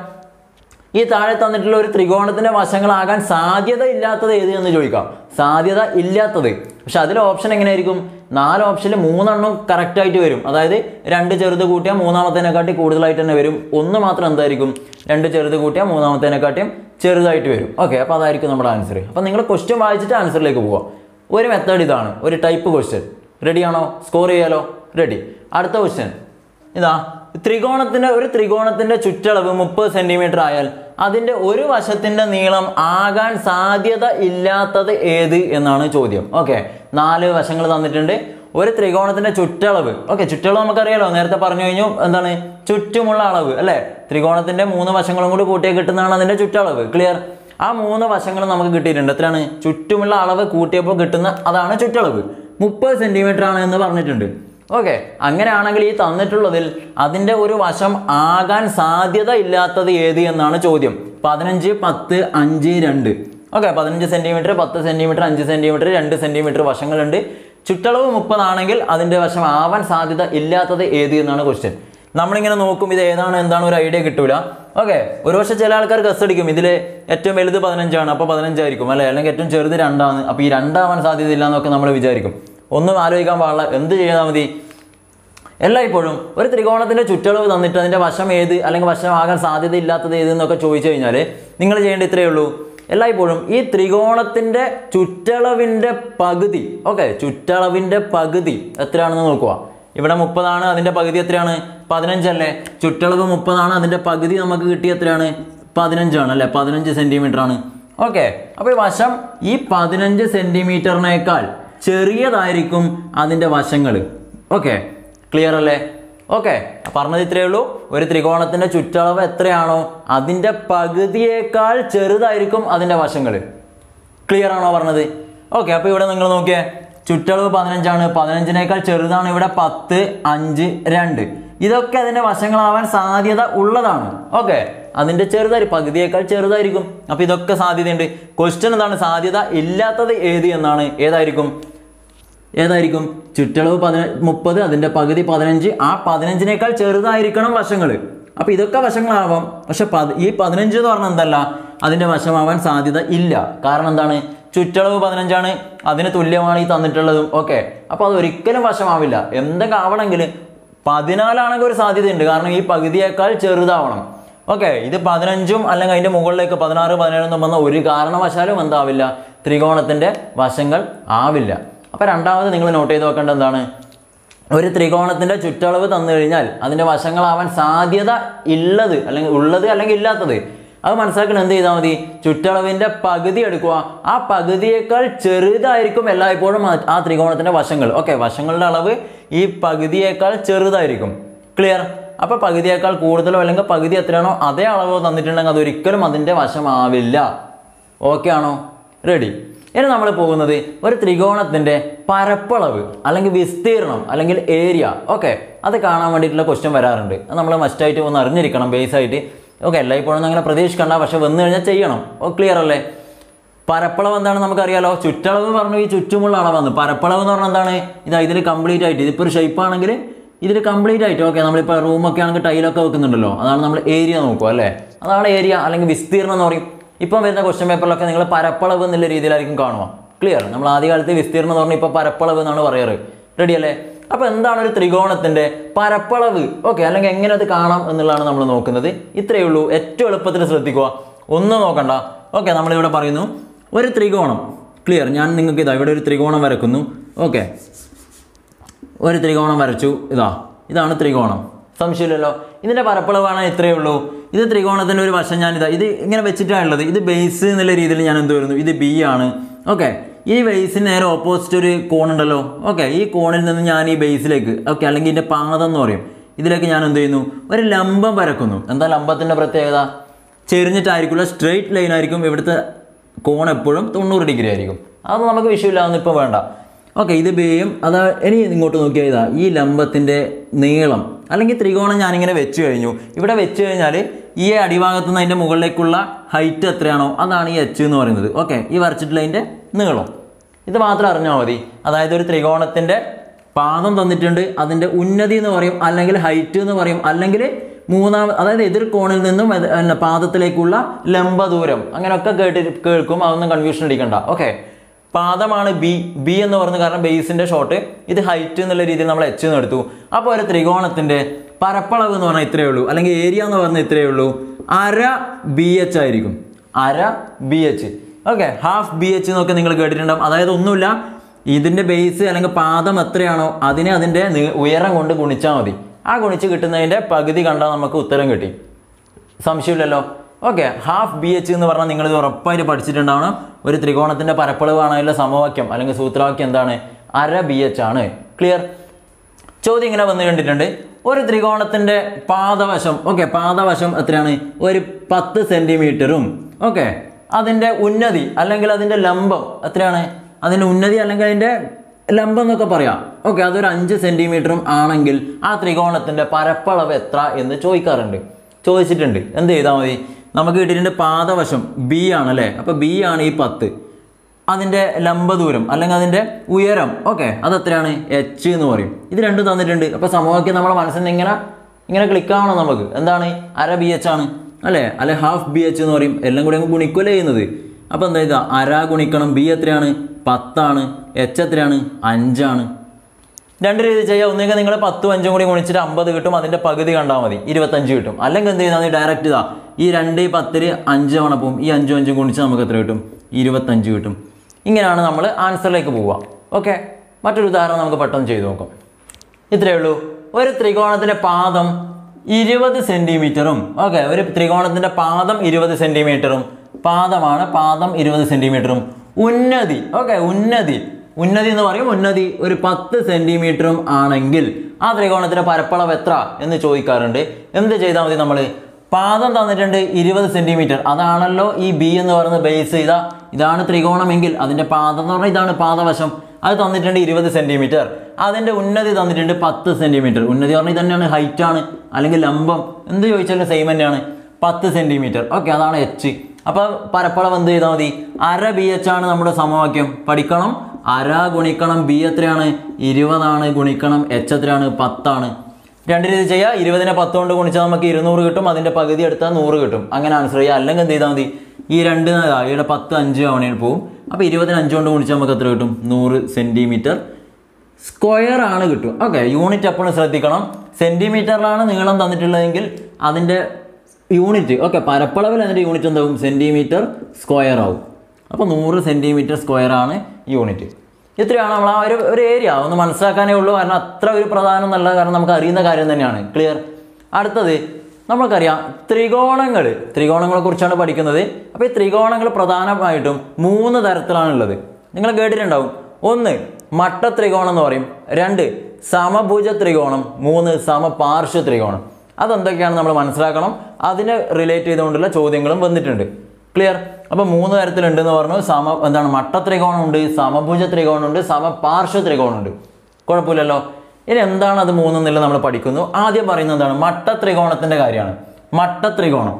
ഈ താഴെ തന്നിട്ടുള്ള ഒരു ത്രികോണത്തിന്റെ വശങ്ങളാകാൻ സാധ്യത ഇല്ലാത്തത് ഏത് എന്ന് ചോദിക്കാം സാധ്യത ഇല്ലാത്തത് പക്ഷെ അതിൽ ഓപ്ഷൻ എങ്ങനെയായിരിക്കും നാല് ഓപ്ഷനിൽ മൂന്നെണ്ണം കറക്റ്റ് ആയിട്ട് വരും അതായത് രണ്ട് ചെറുത് കൂട്ടിയാൽ മൂന്നാമത്തേനെക്കാട്ടി കൂടുതലായിട്ട് തന്നെ വരും ഒന്ന് മാത്രം എന്തായിരിക്കും രണ്ട് ചെറുത് കൂട്ടിയാൽ മൂന്നാമത്തേനെക്കാട്ടിയും ചെറുതായിട്ട് വരും ഓക്കെ അപ്പോൾ അതായിരിക്കും നമ്മുടെ ആൻസർ അപ്പോൾ നിങ്ങൾ ക്വസ്റ്റ്യൻ വായിച്ചിട്ട് ആൻസറിലേക്ക് പോവാം ഒരു മെത്തേഡ് ഇതാണ് ഒരു ടൈപ്പ് ക്വസ്റ്റ്യൻ റെഡിയാണോ സ്കോർ ചെയ്യാലോ റെഡി അടുത്ത ക്വസ്റ്റ്യൻ ഇതാ ത്രികോണത്തിന്റെ ഒരു ത്രികോണത്തിന്റെ ചുറ്റളവ് മുപ്പത് സെന്റിമീറ്റർ ആയാൽ അതിന്റെ ഒരു വശത്തിന്റെ നീളം ആകാൻ സാധ്യത ഇല്ലാത്തത് ഏത് എന്നാണ് ചോദ്യം ഓക്കെ നാല് വശങ്ങൾ തന്നിട്ടുണ്ട് ഒരു ത്രികോണത്തിന്റെ ചുറ്റളവ് ഓക്കെ ചുറ്റളവ് നമുക്കറിയാലോ നേരത്തെ പറഞ്ഞു കഴിഞ്ഞു എന്താണ് ചുറ്റുമുള്ള അളവ് അല്ലെ ത്രികോണത്തിന്റെ മൂന്ന് വശങ്ങളും കൂടി കൂട്ടിയാൽ കിട്ടുന്നതാണ് അതിന്റെ ചുറ്റളവ് ക്ലിയർ ആ മൂന്ന് വശങ്ങളും നമുക്ക് കിട്ടിയിട്ടുണ്ട് എത്രയാണ് ചുറ്റുമുള്ള അളവ് കൂട്ടിയപ്പോൾ കിട്ടുന്ന അതാണ് ചുറ്റളവ് മുപ്പത് സെന്റിമീറ്റർ ആണ് എന്ന് പറഞ്ഞിട്ടുണ്ട് ഓക്കെ അങ്ങനെയാണെങ്കിൽ ഈ തന്നിട്ടുള്ളതിൽ അതിൻ്റെ ഒരു വശം ആകാൻ സാധ്യത ഇല്ലാത്തത് ഏത് എന്നാണ് ചോദ്യം പതിനഞ്ച് പത്ത് അഞ്ച് രണ്ട് ഓക്കെ പതിനഞ്ച് സെന്റിമീറ്റർ പത്ത് സെന്റിമീറ്റർ അഞ്ച് സെന്റിമീറ്റർ രണ്ട് സെന്റിമീറ്റർ വശങ്ങളുണ്ട് ചുറ്റളവ് മുപ്പതാണെങ്കിൽ അതിൻ്റെ വശം ആവാൻ സാധ്യത ഇല്ലാത്തത് ഏത് എന്നാണ് ക്വസ്റ്റ്യൻ നമ്മളിങ്ങനെ നോക്കും ഇത് ഏതാണ് എന്താണ് ഒരു ഐഡിയ കിട്ടൂല ഓക്കെ ഒരു പക്ഷേ ചില ആൾക്കാർ ഗസ് അടിക്കും ഇതിൽ ഏറ്റവും വലുത് പതിനഞ്ചാണ് അപ്പോൾ പതിനഞ്ചായിരിക്കും അല്ലെ അല്ലെങ്കിൽ ഏറ്റവും ചെറുത് രണ്ടാണ് അപ്പോൾ ഈ രണ്ടാവാൻ സാധ്യത ഇല്ല എന്നൊക്കെ നമ്മൾ വിചാരിക്കും ഒന്നും ആലോചിക്കാൻ പാടില്ല എന്ത് ചെയ്താൽ മതി എല്ലായ്പ്പോഴും ഒരു ത്രികോണത്തിന്റെ ചുറ്റളവ് തന്നിട്ട് അതിന്റെ വശം ഏത് അല്ലെങ്കിൽ വശമാകാൻ സാധ്യത ഇല്ലാത്തത് ഏത് എന്നൊക്കെ ചോദിച്ചു കഴിഞ്ഞാൽ നിങ്ങൾ ചെയ്യേണ്ട ഇത്രയേ ഉള്ളൂ എല്ലായ്പ്പോഴും ഈ ത്രികോണത്തിന്റെ ചുറ്റളവിന്റെ പകുതി ഓക്കെ ചുറ്റളവിന്റെ പകുതി എത്രയാണെന്ന് നോക്കുക ഇവിടെ മുപ്പതാണ് അതിന്റെ പകുതി എത്രയാണ് പതിനഞ്ചല്ലേ ചുറ്റളവ് മുപ്പതാണ് അതിന്റെ പകുതി നമുക്ക് കിട്ടിയ എത്രയാണ് പതിനഞ്ചാണ് അല്ലെ പതിനഞ്ച് സെന്റിമീറ്റർ ആണ് ഓക്കെ അപ്പോൾ ഈ വശം ഈ പതിനഞ്ച് സെന്റിമീറ്ററിനേക്കാൾ ചെറിയതായിരിക്കും അതിന്റെ വശങ്ങൾ ഓക്കെ ക്ലിയർ അല്ലേ ഓക്കെ പറഞ്ഞത് ഇത്രയേ ഉള്ളൂ ഒരു ത്രികോണത്തിന്റെ ചുറ്റളവ് എത്രയാണോ അതിന്റെ പകുതിയേക്കാൾ ചെറുതായിരിക്കും അതിന്റെ വശങ്ങൾ ക്ലിയർ ആണോ പറഞ്ഞത് ഓക്കെ അപ്പോൾ ഇവിടെ നിങ്ങൾ നോക്കിയേ ചുറ്റളവ് പതിനഞ്ചാണ് പതിനഞ്ചിനേക്കാൾ ചെറുതാണ് ഇവിടെ പത്ത് അഞ്ച് രണ്ട് ഇതൊക്കെ അതിന്റെ വശങ്ങളാവാൻ സാധ്യത ഉള്ളതാണ് ഓക്കെ അതിന്റെ ചെറുതായി പകുതിയേക്കാൾ ചെറുതായിരിക്കും അപ്പൊ ഇതൊക്കെ സാധ്യതയുണ്ട് ക്വസ്റ്റ്യൻ എന്താണ് സാധ്യത ഇല്ലാത്തത് ഏത് എന്നാണ് ഏതായിരിക്കും ഏതായിരിക്കും ചുറ്റളവ് പതിന മുപ്പത് അതിന്റെ പകുതി പതിനഞ്ച് ആ പതിനഞ്ചിനേക്കാൾ ചെറുതായിരിക്കണം വശങ്ങൾ അപ്പൊ ഇതൊക്കെ വശങ്ങളാവാം പക്ഷെ പത് ഈ പതിനഞ്ച് എന്ന് പറഞ്ഞാൽ എന്തല്ല അതിന്റെ വശമാവാൻ സാധ്യത ഇല്ല കാരണം എന്താണ് ചുറ്റളവ് പതിനഞ്ചാണ് അതിന് തുല്യമാണ് ഈ തന്നിട്ടുള്ളതും ഓക്കെ അപ്പൊ അത് ഒരിക്കലും വശമാവില്ല എന്തൊക്കെ ആവണമെങ്കിൽ പതിനാലാണെങ്കിൽ ഒരു സാധ്യതയുണ്ട് കാരണം ഈ പകുതിയേക്കാൾ ചെറുതാവണം ഓക്കെ ഇത് പതിനഞ്ചും അല്ലെങ്കിൽ അതിന്റെ മുകളിലേക്ക് പതിനാറ് പതിനേഴൊന്നും വന്ന ഒരു കാരണവശാലും എന്താവില്ല ത്രികോണത്തിന്റെ വശങ്ങൾ ആവില്ല അപ്പൊ രണ്ടാമത് നിങ്ങൾ നോട്ട് ചെയ്ത് വെക്കേണ്ടത് എന്താണ് ഒരു ത്രികോണത്തിന്റെ ചുറ്റളവ് തന്നു കഴിഞ്ഞാൽ അതിന്റെ വശങ്ങളാവാൻ സാധ്യത ഉള്ളത് അല്ലെങ്കിൽ ഉള്ളത് അല്ലെങ്കിൽ ഇല്ലാത്തത് അത് മനസ്സിലാക്കണം എന്ത് ചെയ്താൽ മതി ചുറ്റളവിന്റെ പകുതി എടുക്കുക ആ പകുതിയേക്കാൾ ചെറുതായിരിക്കും എല്ലായ്പ്പോഴും ആ- ആ ത്രികോണത്തിന്റെ വശങ്ങൾ ഓക്കെ വശങ്ങളുടെ അളവ് ഈ പകുതിയേക്കാൾ ചെറുതായിരിക്കും ക്ലിയർ അപ്പൊ പകുതിയേക്കാൾ കൂടുതലോ അല്ലെങ്കിൽ പകുതി എത്രയാണോ അതേ അളവോ തന്നിട്ടുണ്ടെങ്കിൽ അതൊരിക്കലും അതിന്റെ വശമാവില്ല ഓക്കെ ആണോ റെഡി ഇനി നമ്മൾ പോകുന്നത് ഒരു ത്രികോണത്തിന്റെ പരപ്പളവ് അല്ലെങ്കിൽ വിസ്തീർണം അല്ലെങ്കിൽ ഏരിയ ഓക്കെ അത് കാണാൻ വേണ്ടിയിട്ടുള്ള ക്വസ്റ്റ്യൻ വരാറുണ്ട് അത് നമ്മൾ മസ്റ്റായിട്ട് ഒന്ന് അറിഞ്ഞിരിക്കണം ബേസ് ആയിട്ട് ഓക്കെ എല്ലായ്പ്പോഴും അങ്ങനെ പ്രതീക്ഷിക്കണ്ട പക്ഷെ വന്നു കഴിഞ്ഞാൽ ചെയ്യണം ഓ ക്ലിയർ അല്ലേ പരപ്പളവ് എന്താണെന്ന് നമുക്കറിയാലോ ചുറ്റളവ് എന്ന് പറഞ്ഞു ഈ ചുറ്റുമുള്ള അളവാണ് പരപ്പളവ് എന്ന് പറഞ്ഞാൽ എന്താണ് ഇതാ ഇതിൽ കംപ്ലീറ്റ് ആയിട്ട് ഇതിപ്പോൾ ഒരു ഷേപ്പ് ആണെങ്കിൽ ഇതിൽ കംപ്ലീറ്റ് ആയിട്ട് ഓക്കെ നമ്മളിപ്പോൾ റൂമൊക്കെ ആണെങ്കിൽ ടൈലൊക്കെ വെക്കുന്നുണ്ടല്ലോ അതാണ് നമ്മൾ ഏരിയ നോക്കുക അല്ലേ അതാണ് ഏരിയ അല്ലെങ്കിൽ വിസ്തീർണം എന്ന് പറയും ഇപ്പം വരുന്ന ക്വസ്റ്റ്യൻ പേപ്പറിലൊക്കെ നിങ്ങൾ പരപ്പളവ് എന്നുള്ള രീതിയിലായിരിക്കും കാണുക ക്ലിയർ നമ്മൾ ആദ്യകാലത്ത് വിസ്തീർണം എന്ന് പറഞ്ഞാൽ ഇപ്പോൾ പരപ്പളവ് എന്നാണ് പറയാറ് റെഡി അല്ലേ അപ്പോൾ എന്താണ് ഒരു ത്രികോണത്തിന്റെ പരപ്പളവ് ഓക്കെ അല്ലെങ്കിൽ എങ്ങനെ അത് കാണാം എന്നുള്ളതാണ് നമ്മൾ നോക്കുന്നത് ഇത്രയേ ഉള്ളൂ ഏറ്റവും എളുപ്പത്തിൽ ശ്രദ്ധിക്കുക ഒന്നും നോക്കണ്ട ഓക്കെ നമ്മളിവിടെ പറയുന്നു ഒരു ത്രികോണം ക്ലിയർ ഞാൻ നിങ്ങൾക്ക് ഇതാ ഇവിടെ ഒരു ത്രികോണം വരക്കുന്നു ഓക്കെ ഒരു ത്രികോണം വരച്ചു ഇതാ ഇതാണ് ത്രികോണം സംശയമില്ലല്ലോ ഇതിന്റെ പരപ്പളവാണ് ഇത്രയേ ഉള്ളൂ ഇത് ത്രികോണത്തിന്റെ ഒരു വശം ഞാൻ ഇതാ ഇത് ഇങ്ങനെ വെച്ചിട്ടാണുള്ളത് ഇത് ബേസ് എന്നുള്ള രീതിയിൽ ഞാൻ എന്ത് വരുന്നു ഇത് ബി ആണ് ഓക്കെ ഈ ബേസിന് നേരെ ഓപ്പോസിറ്റ് ഒരു കോണുണ്ടല്ലോ ഓക്കെ ഈ കോണിൽ നിന്ന് ഞാൻ ഈ ബേസിലേക്ക് ഓക്കെ അല്ലെങ്കിൽ ഇതിന്റെ പാദം എന്ന് പറയും ഇതിലേക്ക് ഞാൻ എന്ത് ചെയ്യുന്നു ഒരു ലംബം വരക്കുന്നു എന്താ ലംബത്തിന്റെ പ്രത്യേകത ചെരിഞ്ഞിട്ടായിരിക്കില്ല സ്ട്രെയിറ്റ് ലൈൻ ആയിരിക്കും ഇവിടുത്തെ കോൺ എപ്പോഴും തൊണ്ണൂറ് ഡിഗ്രി ആയിരിക്കും അത് നമുക്ക് വിഷയമില്ല അതൊന്നും ഇപ്പോൾ വേണ്ട ഓക്കെ ഇത് ബിയും അത് ഇനി ഇങ്ങോട്ട് നോക്കിയാൽ ഇതാ ഈ ലംബത്തിൻ്റെ നീളം അല്ലെങ്കിൽ ത്രികോണം ഞാനിങ്ങനെ വെച്ച് കഴിഞ്ഞു ഇവിടെ വെച്ച് കഴിഞ്ഞാൽ ഈ അടിഭാഗത്ത് നിന്ന് അതിൻ്റെ മുകളിലേക്കുള്ള ഹൈറ്റ് എത്രയാണോ അതാണ് ഈ എച്ച് എന്ന് പറയുന്നത് ഓക്കെ ഈ വരച്ചിട്ടുള്ള അതിൻ്റെ നീളം ഇത് മാത്രം അറിഞ്ഞാൽ മതി അതായത് ഒരു ത്രികോണത്തിൻ്റെ പാദം തന്നിട്ടുണ്ട് അതിൻ്റെ ഉന്നതി എന്ന് പറയും അല്ലെങ്കിൽ ഹൈറ്റ് എന്ന് പറയും അല്ലെങ്കിൽ മൂന്നാം അതായത് എതിർ കോണിൽ നിന്നും അത് പിന്നെ പാദത്തിലേക്കുള്ള ലംബ ദൂരം അങ്ങനെയൊക്കെ കേട്ടി കേൾക്കും അതൊന്നും കൺഫ്യൂഷൻ അടിക്കണ്ട ഓക്കെ പാദമാണ് ബി ബി എന്ന് പറയുന്നത് കാരണം ബേസിന്റെ ഷോട്ട് ഇത് ഹൈറ്റ് എന്നുള്ള രീതിയിൽ നമ്മൾ എച്ച് എന്ന് എടുത്തു അപ്പോൾ ഒരു ത്രികോണത്തിന്റെ പരപ്പളവ് എന്ന് പറഞ്ഞാൽ ഇത്രയേ ഉള്ളൂ അല്ലെങ്കിൽ ഏരിയ എന്ന് പറഞ്ഞാൽ ഇത്രയേ ഉള്ളൂ അര ബി എച്ച് ആയിരിക്കും അര B H okay half B H എന്നൊക്കെ നിങ്ങൾ കേട്ടിട്ടുണ്ടാവും അതായത് ഒന്നുമില്ല ഇതിന്റെ ബേസ് അല്ലെങ്കിൽ പാദം എത്രയാണോ അതിനെ അതിന്റെ നീ- ഉയരം കൊണ്ട് ഗുണിച്ചാൽ മതി ആ ഗുണിച്ച് കിട്ടുന്നതിന്റെ പകുതി കണ്ടാൽ നമുക്ക് ഉത്തരം കിട്ടി സംശയമില്ലല്ലോ ഓക്കെ ഹാഫ് ബി എച്ച് എന്ന് പറഞ്ഞാൽ നിങ്ങൾ ഇത് ഉറപ്പായിട്ട് പഠിച്ചിട്ടുണ്ടാവണം ഒരു ത്രികോണത്തിന്റെ പരപ്പളവ് കാണാനുള്ള സമവാക്യം അല്ലെങ്കിൽ സൂത്രവാക്യം എന്താണ് അര ബി എച്ച് ആണ് ക്ലിയർ ചോദ്യം ഇങ്ങനെ വന്നു കണ്ടിട്ടുണ്ട് ഒരു ത്രികോണത്തിന്റെ പാദവശം ഓക്കെ പാദവശം എത്രയാണ് ഒരു പത്ത് സെന്റിമീറ്ററും ഓക്കെ അതിന്റെ ഉന്നതി അല്ലെങ്കിൽ അതിന്റെ ലംബം എത്രയാണ് അതിന്റെ ഉന്നതി അല്ലെങ്കിൽ അതിന്റെ ലംബം എന്നൊക്കെ പറയാം ഓക്കെ അതൊരു അഞ്ച് സെന്റിമീറ്ററും ആണെങ്കിൽ ആ ത്രികോണത്തിന്റെ പരപ്പളവ് എത്ര എന്ന് ചോദിക്കാറുണ്ട് ചോദിച്ചിട്ടുണ്ട് എന്ത് ചെയ്താൽ മതി നമുക്ക് കിട്ടിയിട്ടുണ്ട് പാദവശം ബി ആണ് അല്ലേ അപ്പൊ ബി ആണ് ഈ പത്ത് അതിൻ്റെ ലംബദൂരം അല്ലെങ്കിൽ അതിൻ്റെ ഉയരം ഓക്കെ അതെത്രയാണ് എച്ച് എന്ന് പറയും ഇത് രണ്ടും തന്നിട്ടുണ്ട് അപ്പോൾ സമവാക്യം നമ്മുടെ മനസ്സിൽ നിന്ന് ഇങ്ങനെ ഇങ്ങനെ ക്ലിക്ക് ആവണം നമുക്ക് എന്താണ് അര ബി എച്ച് ആണ് അല്ലേ അല്ലെ ഹാഫ് ബി എച്ച് എന്ന് പറയും എല്ലാം കൂടി അങ്ങ് ഗുണിക്കല്ലേ ചെയ്യുന്നത് അപ്പോൾ എന്താ ഇതാ അര ഗുണിക്കണം ബി എത്രയാണ് പത്താണ് എച്ച് എത്രയാണ് അഞ്ചാണ് രണ്ട് രീതി ചെയ്യാം ഒന്നുകിൽ നിങ്ങൾ പത്തും അഞ്ചും കൂടി ഗുണിച്ചിട്ട് അമ്പത് കിട്ടും അതിന്റെ പകുതി കണ്ടാൽ മതി ഇരുപത്തഞ്ച് കിട്ടും അല്ലെങ്കിൽ എന്ത് ചെയ്താൽ ഡയറക്റ്റ് ഇതാ ഈ രണ്ട് ഈ പത്തില് അഞ്ച് തവണ പോവും ഈ അഞ്ചും അഞ്ചും ഗുണിച്ച് നമുക്ക് എത്ര കിട്ടും ഇരുപത്തഞ്ച് കിട്ടും ഇങ്ങനെയാണ് നമ്മൾ ആൻസറിലേക്ക് പോവുക ഓക്കെ മറ്റൊരു ഉദാഹരണം നമുക്ക് പെട്ടെന്ന് ചെയ്തു നോക്കാം ഇത്രയേ ഉള്ളൂ ഒരു ത്രികോണത്തിന്റെ പാദം ഇരുപത് സെന്റിമീറ്ററും ഓക്കെ ഒരു ത്രികോണത്തിന്റെ പാദം ഇരുപത് സെന്റിമീറ്ററും പാദമാണ് പാദം ഇരുപത് സെന്റിമീറ്ററും ഉന്നതി ഓക്കെ ഉന്നതി ഉന്നതി എന്ന് പറയും ഉന്നതി ഒരു പത്ത് സെന്റിമീറ്ററും ആണെങ്കിൽ ആ ത്രികോണത്തിന്റെ പരപ്പളവ് എത്ര എന്ന് ചോദിക്കാറുണ്ട് എന്ത് ചെയ്താൽ മതി നമ്മൾ പാദം തന്നിട്ടുണ്ട് ഇരുപത് സെന്റിമീറ്റർ അതാണല്ലോ ഈ ബി എന്ന് പറയുന്ന ബേസ് ഇതാ ഇതാണ് ത്രികോണമെങ്കിൽ അതിന്റെ പാദം എന്ന് പറഞ്ഞാൽ ഇതാണ് പാദവശം അത് തന്നിട്ടുണ്ട് ഇരുപത് സെന്റിമീറ്റർ അതിന്റെ ഉന്നതി തന്നിട്ടുണ്ട് പത്ത് സെന്റിമീറ്റർ ഉന്നതി പറഞ്ഞാൽ ഇത് തന്നെയാണ് ഹൈറ്റ് ആണ് അല്ലെങ്കിൽ ലംബം എന്ത് ചോദിച്ചാലും സെയിം തന്നെയാണ് പത്ത് സെന്റിമീറ്റർ ഓക്കെ അതാണ് എച്ച് അപ്പൊ പരപ്പളവ് എന്ത് ചെയ്താൽ മതി അര ബി എച്ച് ആണ് നമ്മുടെ സമവാക്യം പഠിക്കണം അര ഗുണിക്കണം ബി എത്രയാണ് ഇരുപതാണ് ഗുണിക്കണം എച്ച് എത്രയാണ് പത്താണ് രണ്ട് രീതി ചെയ്യാം ഇരുപതിനെ പത്ത് കൊണ്ട് ഗുണിച്ചാൽ നമുക്ക് ഇരുന്നൂറ് കിട്ടും അതിന്റെ പകുതി എടുത്താൽ നൂറ് കിട്ടും അങ്ങനെ ആൻസർ ചെയ്യുക അല്ലെങ്കിൽ എന്ത് ചെയ്താൽ മതി ഈ രണ്ട് ഇതാ, ഇവിടെ പത്ത് അഞ്ച് തവണയിൽ പോവും അപ്പോൾ ഇരുപതിന് അഞ്ച് കൊണ്ട് ഗുണിച്ചാൽ നമുക്ക് എത്ര കിട്ടും നൂറ് സെന്റിമീറ്റർ സ്ക്വയർ ആണ് കിട്ടും ഓക്കെ യൂണിറ്റ് എപ്പോഴും ശ്രദ്ധിക്കണം സെന്റിമീറ്ററിലാണ് നീളം തന്നിട്ടുള്ളതെങ്കിൽ അതിന്റെ യൂണിറ്റ് ഓക്കെ പരപ്പളവിൽ അതിന്റെ യൂണിറ്റ് എന്താവും സെന്റിമീറ്റർ സ്ക്വയർ ആവും അപ്പോൾ നൂറ് സെന്റിമീറ്റർ സ്ക്വയർ ആണ് യൂണിറ്റ് ഇത്രയാണ് നമ്മൾ ആ ഒരു ഒരു ഏരിയ ഒന്ന് മനസ്സിലാക്കാനേ ഉള്ളൂ കാരണം അത്ര ഒരു പ്രധാനം എന്നല്ല കാരണം നമുക്ക് അറിയുന്ന കാര്യം തന്നെയാണ് ക്ലിയർ അടുത്തത് നമുക്കറിയാം ത്രികോണങ്ങൾ ത്രികോണങ്ങളെ കുറിച്ചാണ് പഠിക്കുന്നത് അപ്പോൾ ഈ ത്രികോണങ്ങൾ പ്രധാനമായിട്ടും മൂന്ന് തരത്തിലാണുള്ളത് നിങ്ങൾ കേട്ടിട്ടുണ്ടാവും ഒന്ന് മട്ട ത്രികോണം എന്ന് പറയും രണ്ട് സമഭുജ ത്രികോണം മൂന്ന് സമപാർശ്വ ത്രികോണം അതെന്തൊക്കെയാണ് നമ്മൾ മനസ്സിലാക്കണം അതിനെ റിലേറ്റ് ചെയ്തുകൊണ്ടുള്ള ചോദ്യങ്ങളും വന്നിട്ടുണ്ട് ക്ലിയർ അപ്പോൾ മൂന്ന് തരത്തിലുണ്ട് എന്ന് പറഞ്ഞു സമ എന്താണ് മട്ട ത്രികോണമുണ്ട് സമഭുജ ത്രികോണമുണ്ട് സമപാർശ്വ ത്രികോണമുണ്ട് കുഴപ്പമില്ലല്ലോ ഇനി എന്താണ് അത് മൂന്നെന്നില്ല നമ്മൾ പഠിക്കുന്നു ആദ്യം പറയുന്നത് എന്താണ് മട്ട ത്രികോണത്തിന്റെ കാര്യമാണ് മട്ട ത്രികോണം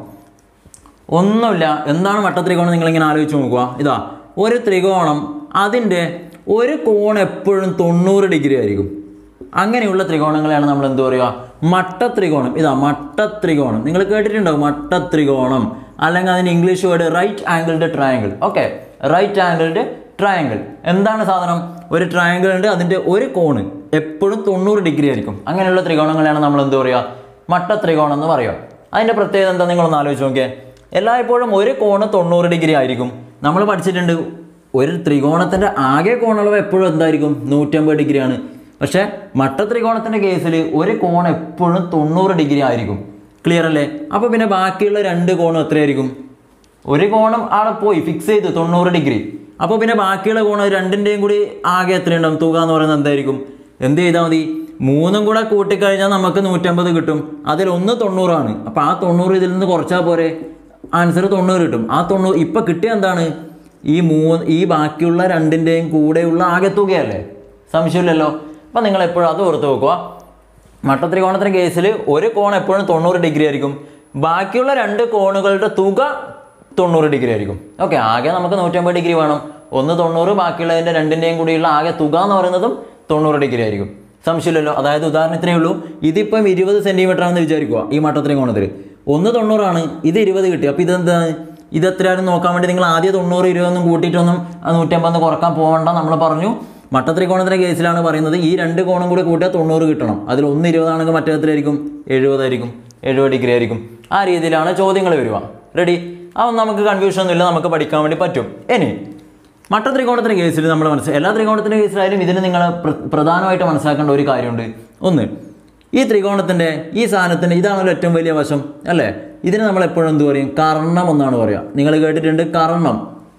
ഒന്നുമില്ല എന്താണ് മട്ടത്രികോണം നിങ്ങളിങ്ങനെ ആലോചിച്ച് നോക്കുക ഇതാ ഒരു ത്രികോണം അതിൻ്റെ ഒരു കോൺ എപ്പോഴും തൊണ്ണൂറ് ഡിഗ്രി ആയിരിക്കും അങ്ങനെയുള്ള ത്രികോണങ്ങളെയാണ് നമ്മൾ എന്ത് പറയുക മട്ടത്രികോണം ഇതാ മട്ടത്രികോണം നിങ്ങൾ കേട്ടിട്ടുണ്ടാവും മട്ടത്രികോണം അല്ലെങ്കിൽ അതിന് English word right angled triangle okay right angled triangle എന്താണ് സാധനം ഒരു ട്രയാങ്കിൾ ഉണ്ട് അതിൻ്റെ ഒരു കോണ് എപ്പോഴും തൊണ്ണൂറ് ഡിഗ്രി ആയിരിക്കും അങ്ങനെയുള്ള ത്രികോണങ്ങളെയാണ് നമ്മൾ എന്ത് പറയുക മട്ടത്രികോണം എന്ന് പറയുക അതിൻ്റെ പ്രത്യേകത എന്താ നിങ്ങളൊന്ന് ആലോചിച്ച് നോക്കിയേ എല്ലായ്പ്പോഴും ഒരു കോണ് തൊണ്ണൂറ് ഡിഗ്രി ആയിരിക്കും നമ്മൾ പഠിച്ചിട്ടുണ്ട് ഒരു ത്രികോണത്തിൻ്റെ ആകെ കോണളവ് എപ്പോഴും എന്തായിരിക്കും നൂറ്റമ്പത് ഡിഗ്രിയാണ് പക്ഷേ മട്ട ത്രികോണത്തിൻ്റെ കേസിൽ ഒരു കോൺ എപ്പോഴും തൊണ്ണൂറ് ഡിഗ്രി ആയിരിക്കും ക്ലിയർ അല്ലേ അപ്പോൾ പിന്നെ ബാക്കിയുള്ള രണ്ട് കോണും എത്രയായിരിക്കും ഒരു കോണം ആളെ പോയി ഫിക്സ് ചെയ്തു തൊണ്ണൂറ് ഡിഗ്രി അപ്പോൾ പിന്നെ ബാക്കിയുള്ള കോണ് രണ്ടിൻ്റെയും കൂടി ആകെ എത്രയുണ്ടാവും തുക എന്ന് പറയുന്നത് എന്തായിരിക്കും എന്ത് ചെയ്താൽ മതി മൂന്നും കൂടെ കൂട്ടിക്കഴിഞ്ഞാൽ നമുക്ക് നൂറ്റമ്പത് കിട്ടും അതിൽ ഒന്ന് തൊണ്ണൂറാണ് അപ്പോൾ ആ തൊണ്ണൂറ് ഇതിൽ നിന്ന് കുറച്ചാൽ പോരെ ആൻസർ തൊണ്ണൂറ് കിട്ടും ആ തൊണ്ണൂറ് ഇപ്പം കിട്ടിയ എന്താണ് ഈ മൂന്ന് ഈ ബാക്കിയുള്ള രണ്ടിൻ്റെയും കൂടെയുള്ള ആകെ തുകയല്ലേ സംശയമില്ലല്ലോ അപ്പം നിങ്ങൾ എപ്പോഴും അത് ഓർത്ത് വെക്കുക മട്ടത്രികോണത്തിൻ്റെ കേസിൽ ഒരു കോൺ എപ്പോഴും തൊണ്ണൂറ് ഡിഗ്രി ആയിരിക്കും ബാക്കിയുള്ള രണ്ട് കോണുകളുടെ തുക തൊണ്ണൂറ് ഡിഗ്രി ആയിരിക്കും ഓക്കെ ആകെ നമുക്ക് നൂറ്റമ്പത് ഡിഗ്രി വേണം ഒന്ന് തൊണ്ണൂറ് ബാക്കിയുള്ളതിൻ്റെ രണ്ടിൻ്റെയും കൂടിയുള്ള ആകെ തുക എന്ന് പറയുന്നതും തൊണ്ണൂറ് ഡിഗ്രി ആയിരിക്കും സംശയമില്ലല്ലോ അതായത് ഉദാഹരണത്തിനേ ഉള്ളൂ ഇതിപ്പം ഇരുപത് സെൻറ്റിമീറ്റർ ആണെന്ന് വിചാരിക്കുക ഈ മട്ടത്രികോണത്തിൽ ഒന്ന് തൊണ്ണൂറാണ് ഇത് ഇരുപത് കിട്ടി അപ്പോൾ ഇതെന്താണ് ഇത് എത്രയാണെന്ന് നോക്കാൻ വേണ്ടി നിങ്ങൾ ആദ്യം തൊണ്ണൂറ് ഇരുപതൊന്നും കൂട്ടിയിട്ടൊന്നും ആ നൂറ്റമ്പത് കുറക്കാൻ പോകണ്ട നമ്മൾ പറഞ്ഞു മട്ടത്രികോണത്തിൻ്റെ കേസിലാണ് പറയുന്നത് ഈ രണ്ട് കോണും കൂടി കൂട്ടിയാൽ തൊണ്ണൂറ് കിട്ടണം അതിൽ ഒന്ന് ഇരുപതാണെങ്കിൽ മറ്റേ എത്രയായിരിക്കും എഴുപതായിരിക്കും എഴുപത് ഡിഗ്രി ആയിരിക്കും ആ രീതിയിലാണ് ചോദ്യങ്ങൾ വരിക റെഡി അതൊന്നും നമുക്ക് കൺഫ്യൂഷൻ ഒന്നുമില്ല നമുക്ക് പഠിക്കാൻ വേണ്ടി പറ്റും ഇനി മട്ട ത്രികോണത്തിൻ്റെ കേസിൽ നമ്മൾ മനസ്സിലാക്കി എല്ലാ ത്രികോണത്തിൻ്റെ കേസിലായാലും ഇതിന് നിങ്ങൾ പ്ര- പ്രധാനമായിട്ട് മനസ്സിലാക്കേണ്ട ഒരു കാര്യമുണ്ട് ഒന്ന് ഈ ത്രികോണത്തിൻ്റെ ഈ സാധനത്തിൻ്റെ ഇതാണല്ലോ ഏറ്റവും വലിയ വശം അല്ലേ ഇതിന് നമ്മൾ എപ്പോഴും എന്ത് പറയും കർണം എന്നാണ് പറയുക നിങ്ങൾ കേട്ടിട്ടുണ്ട് കർണം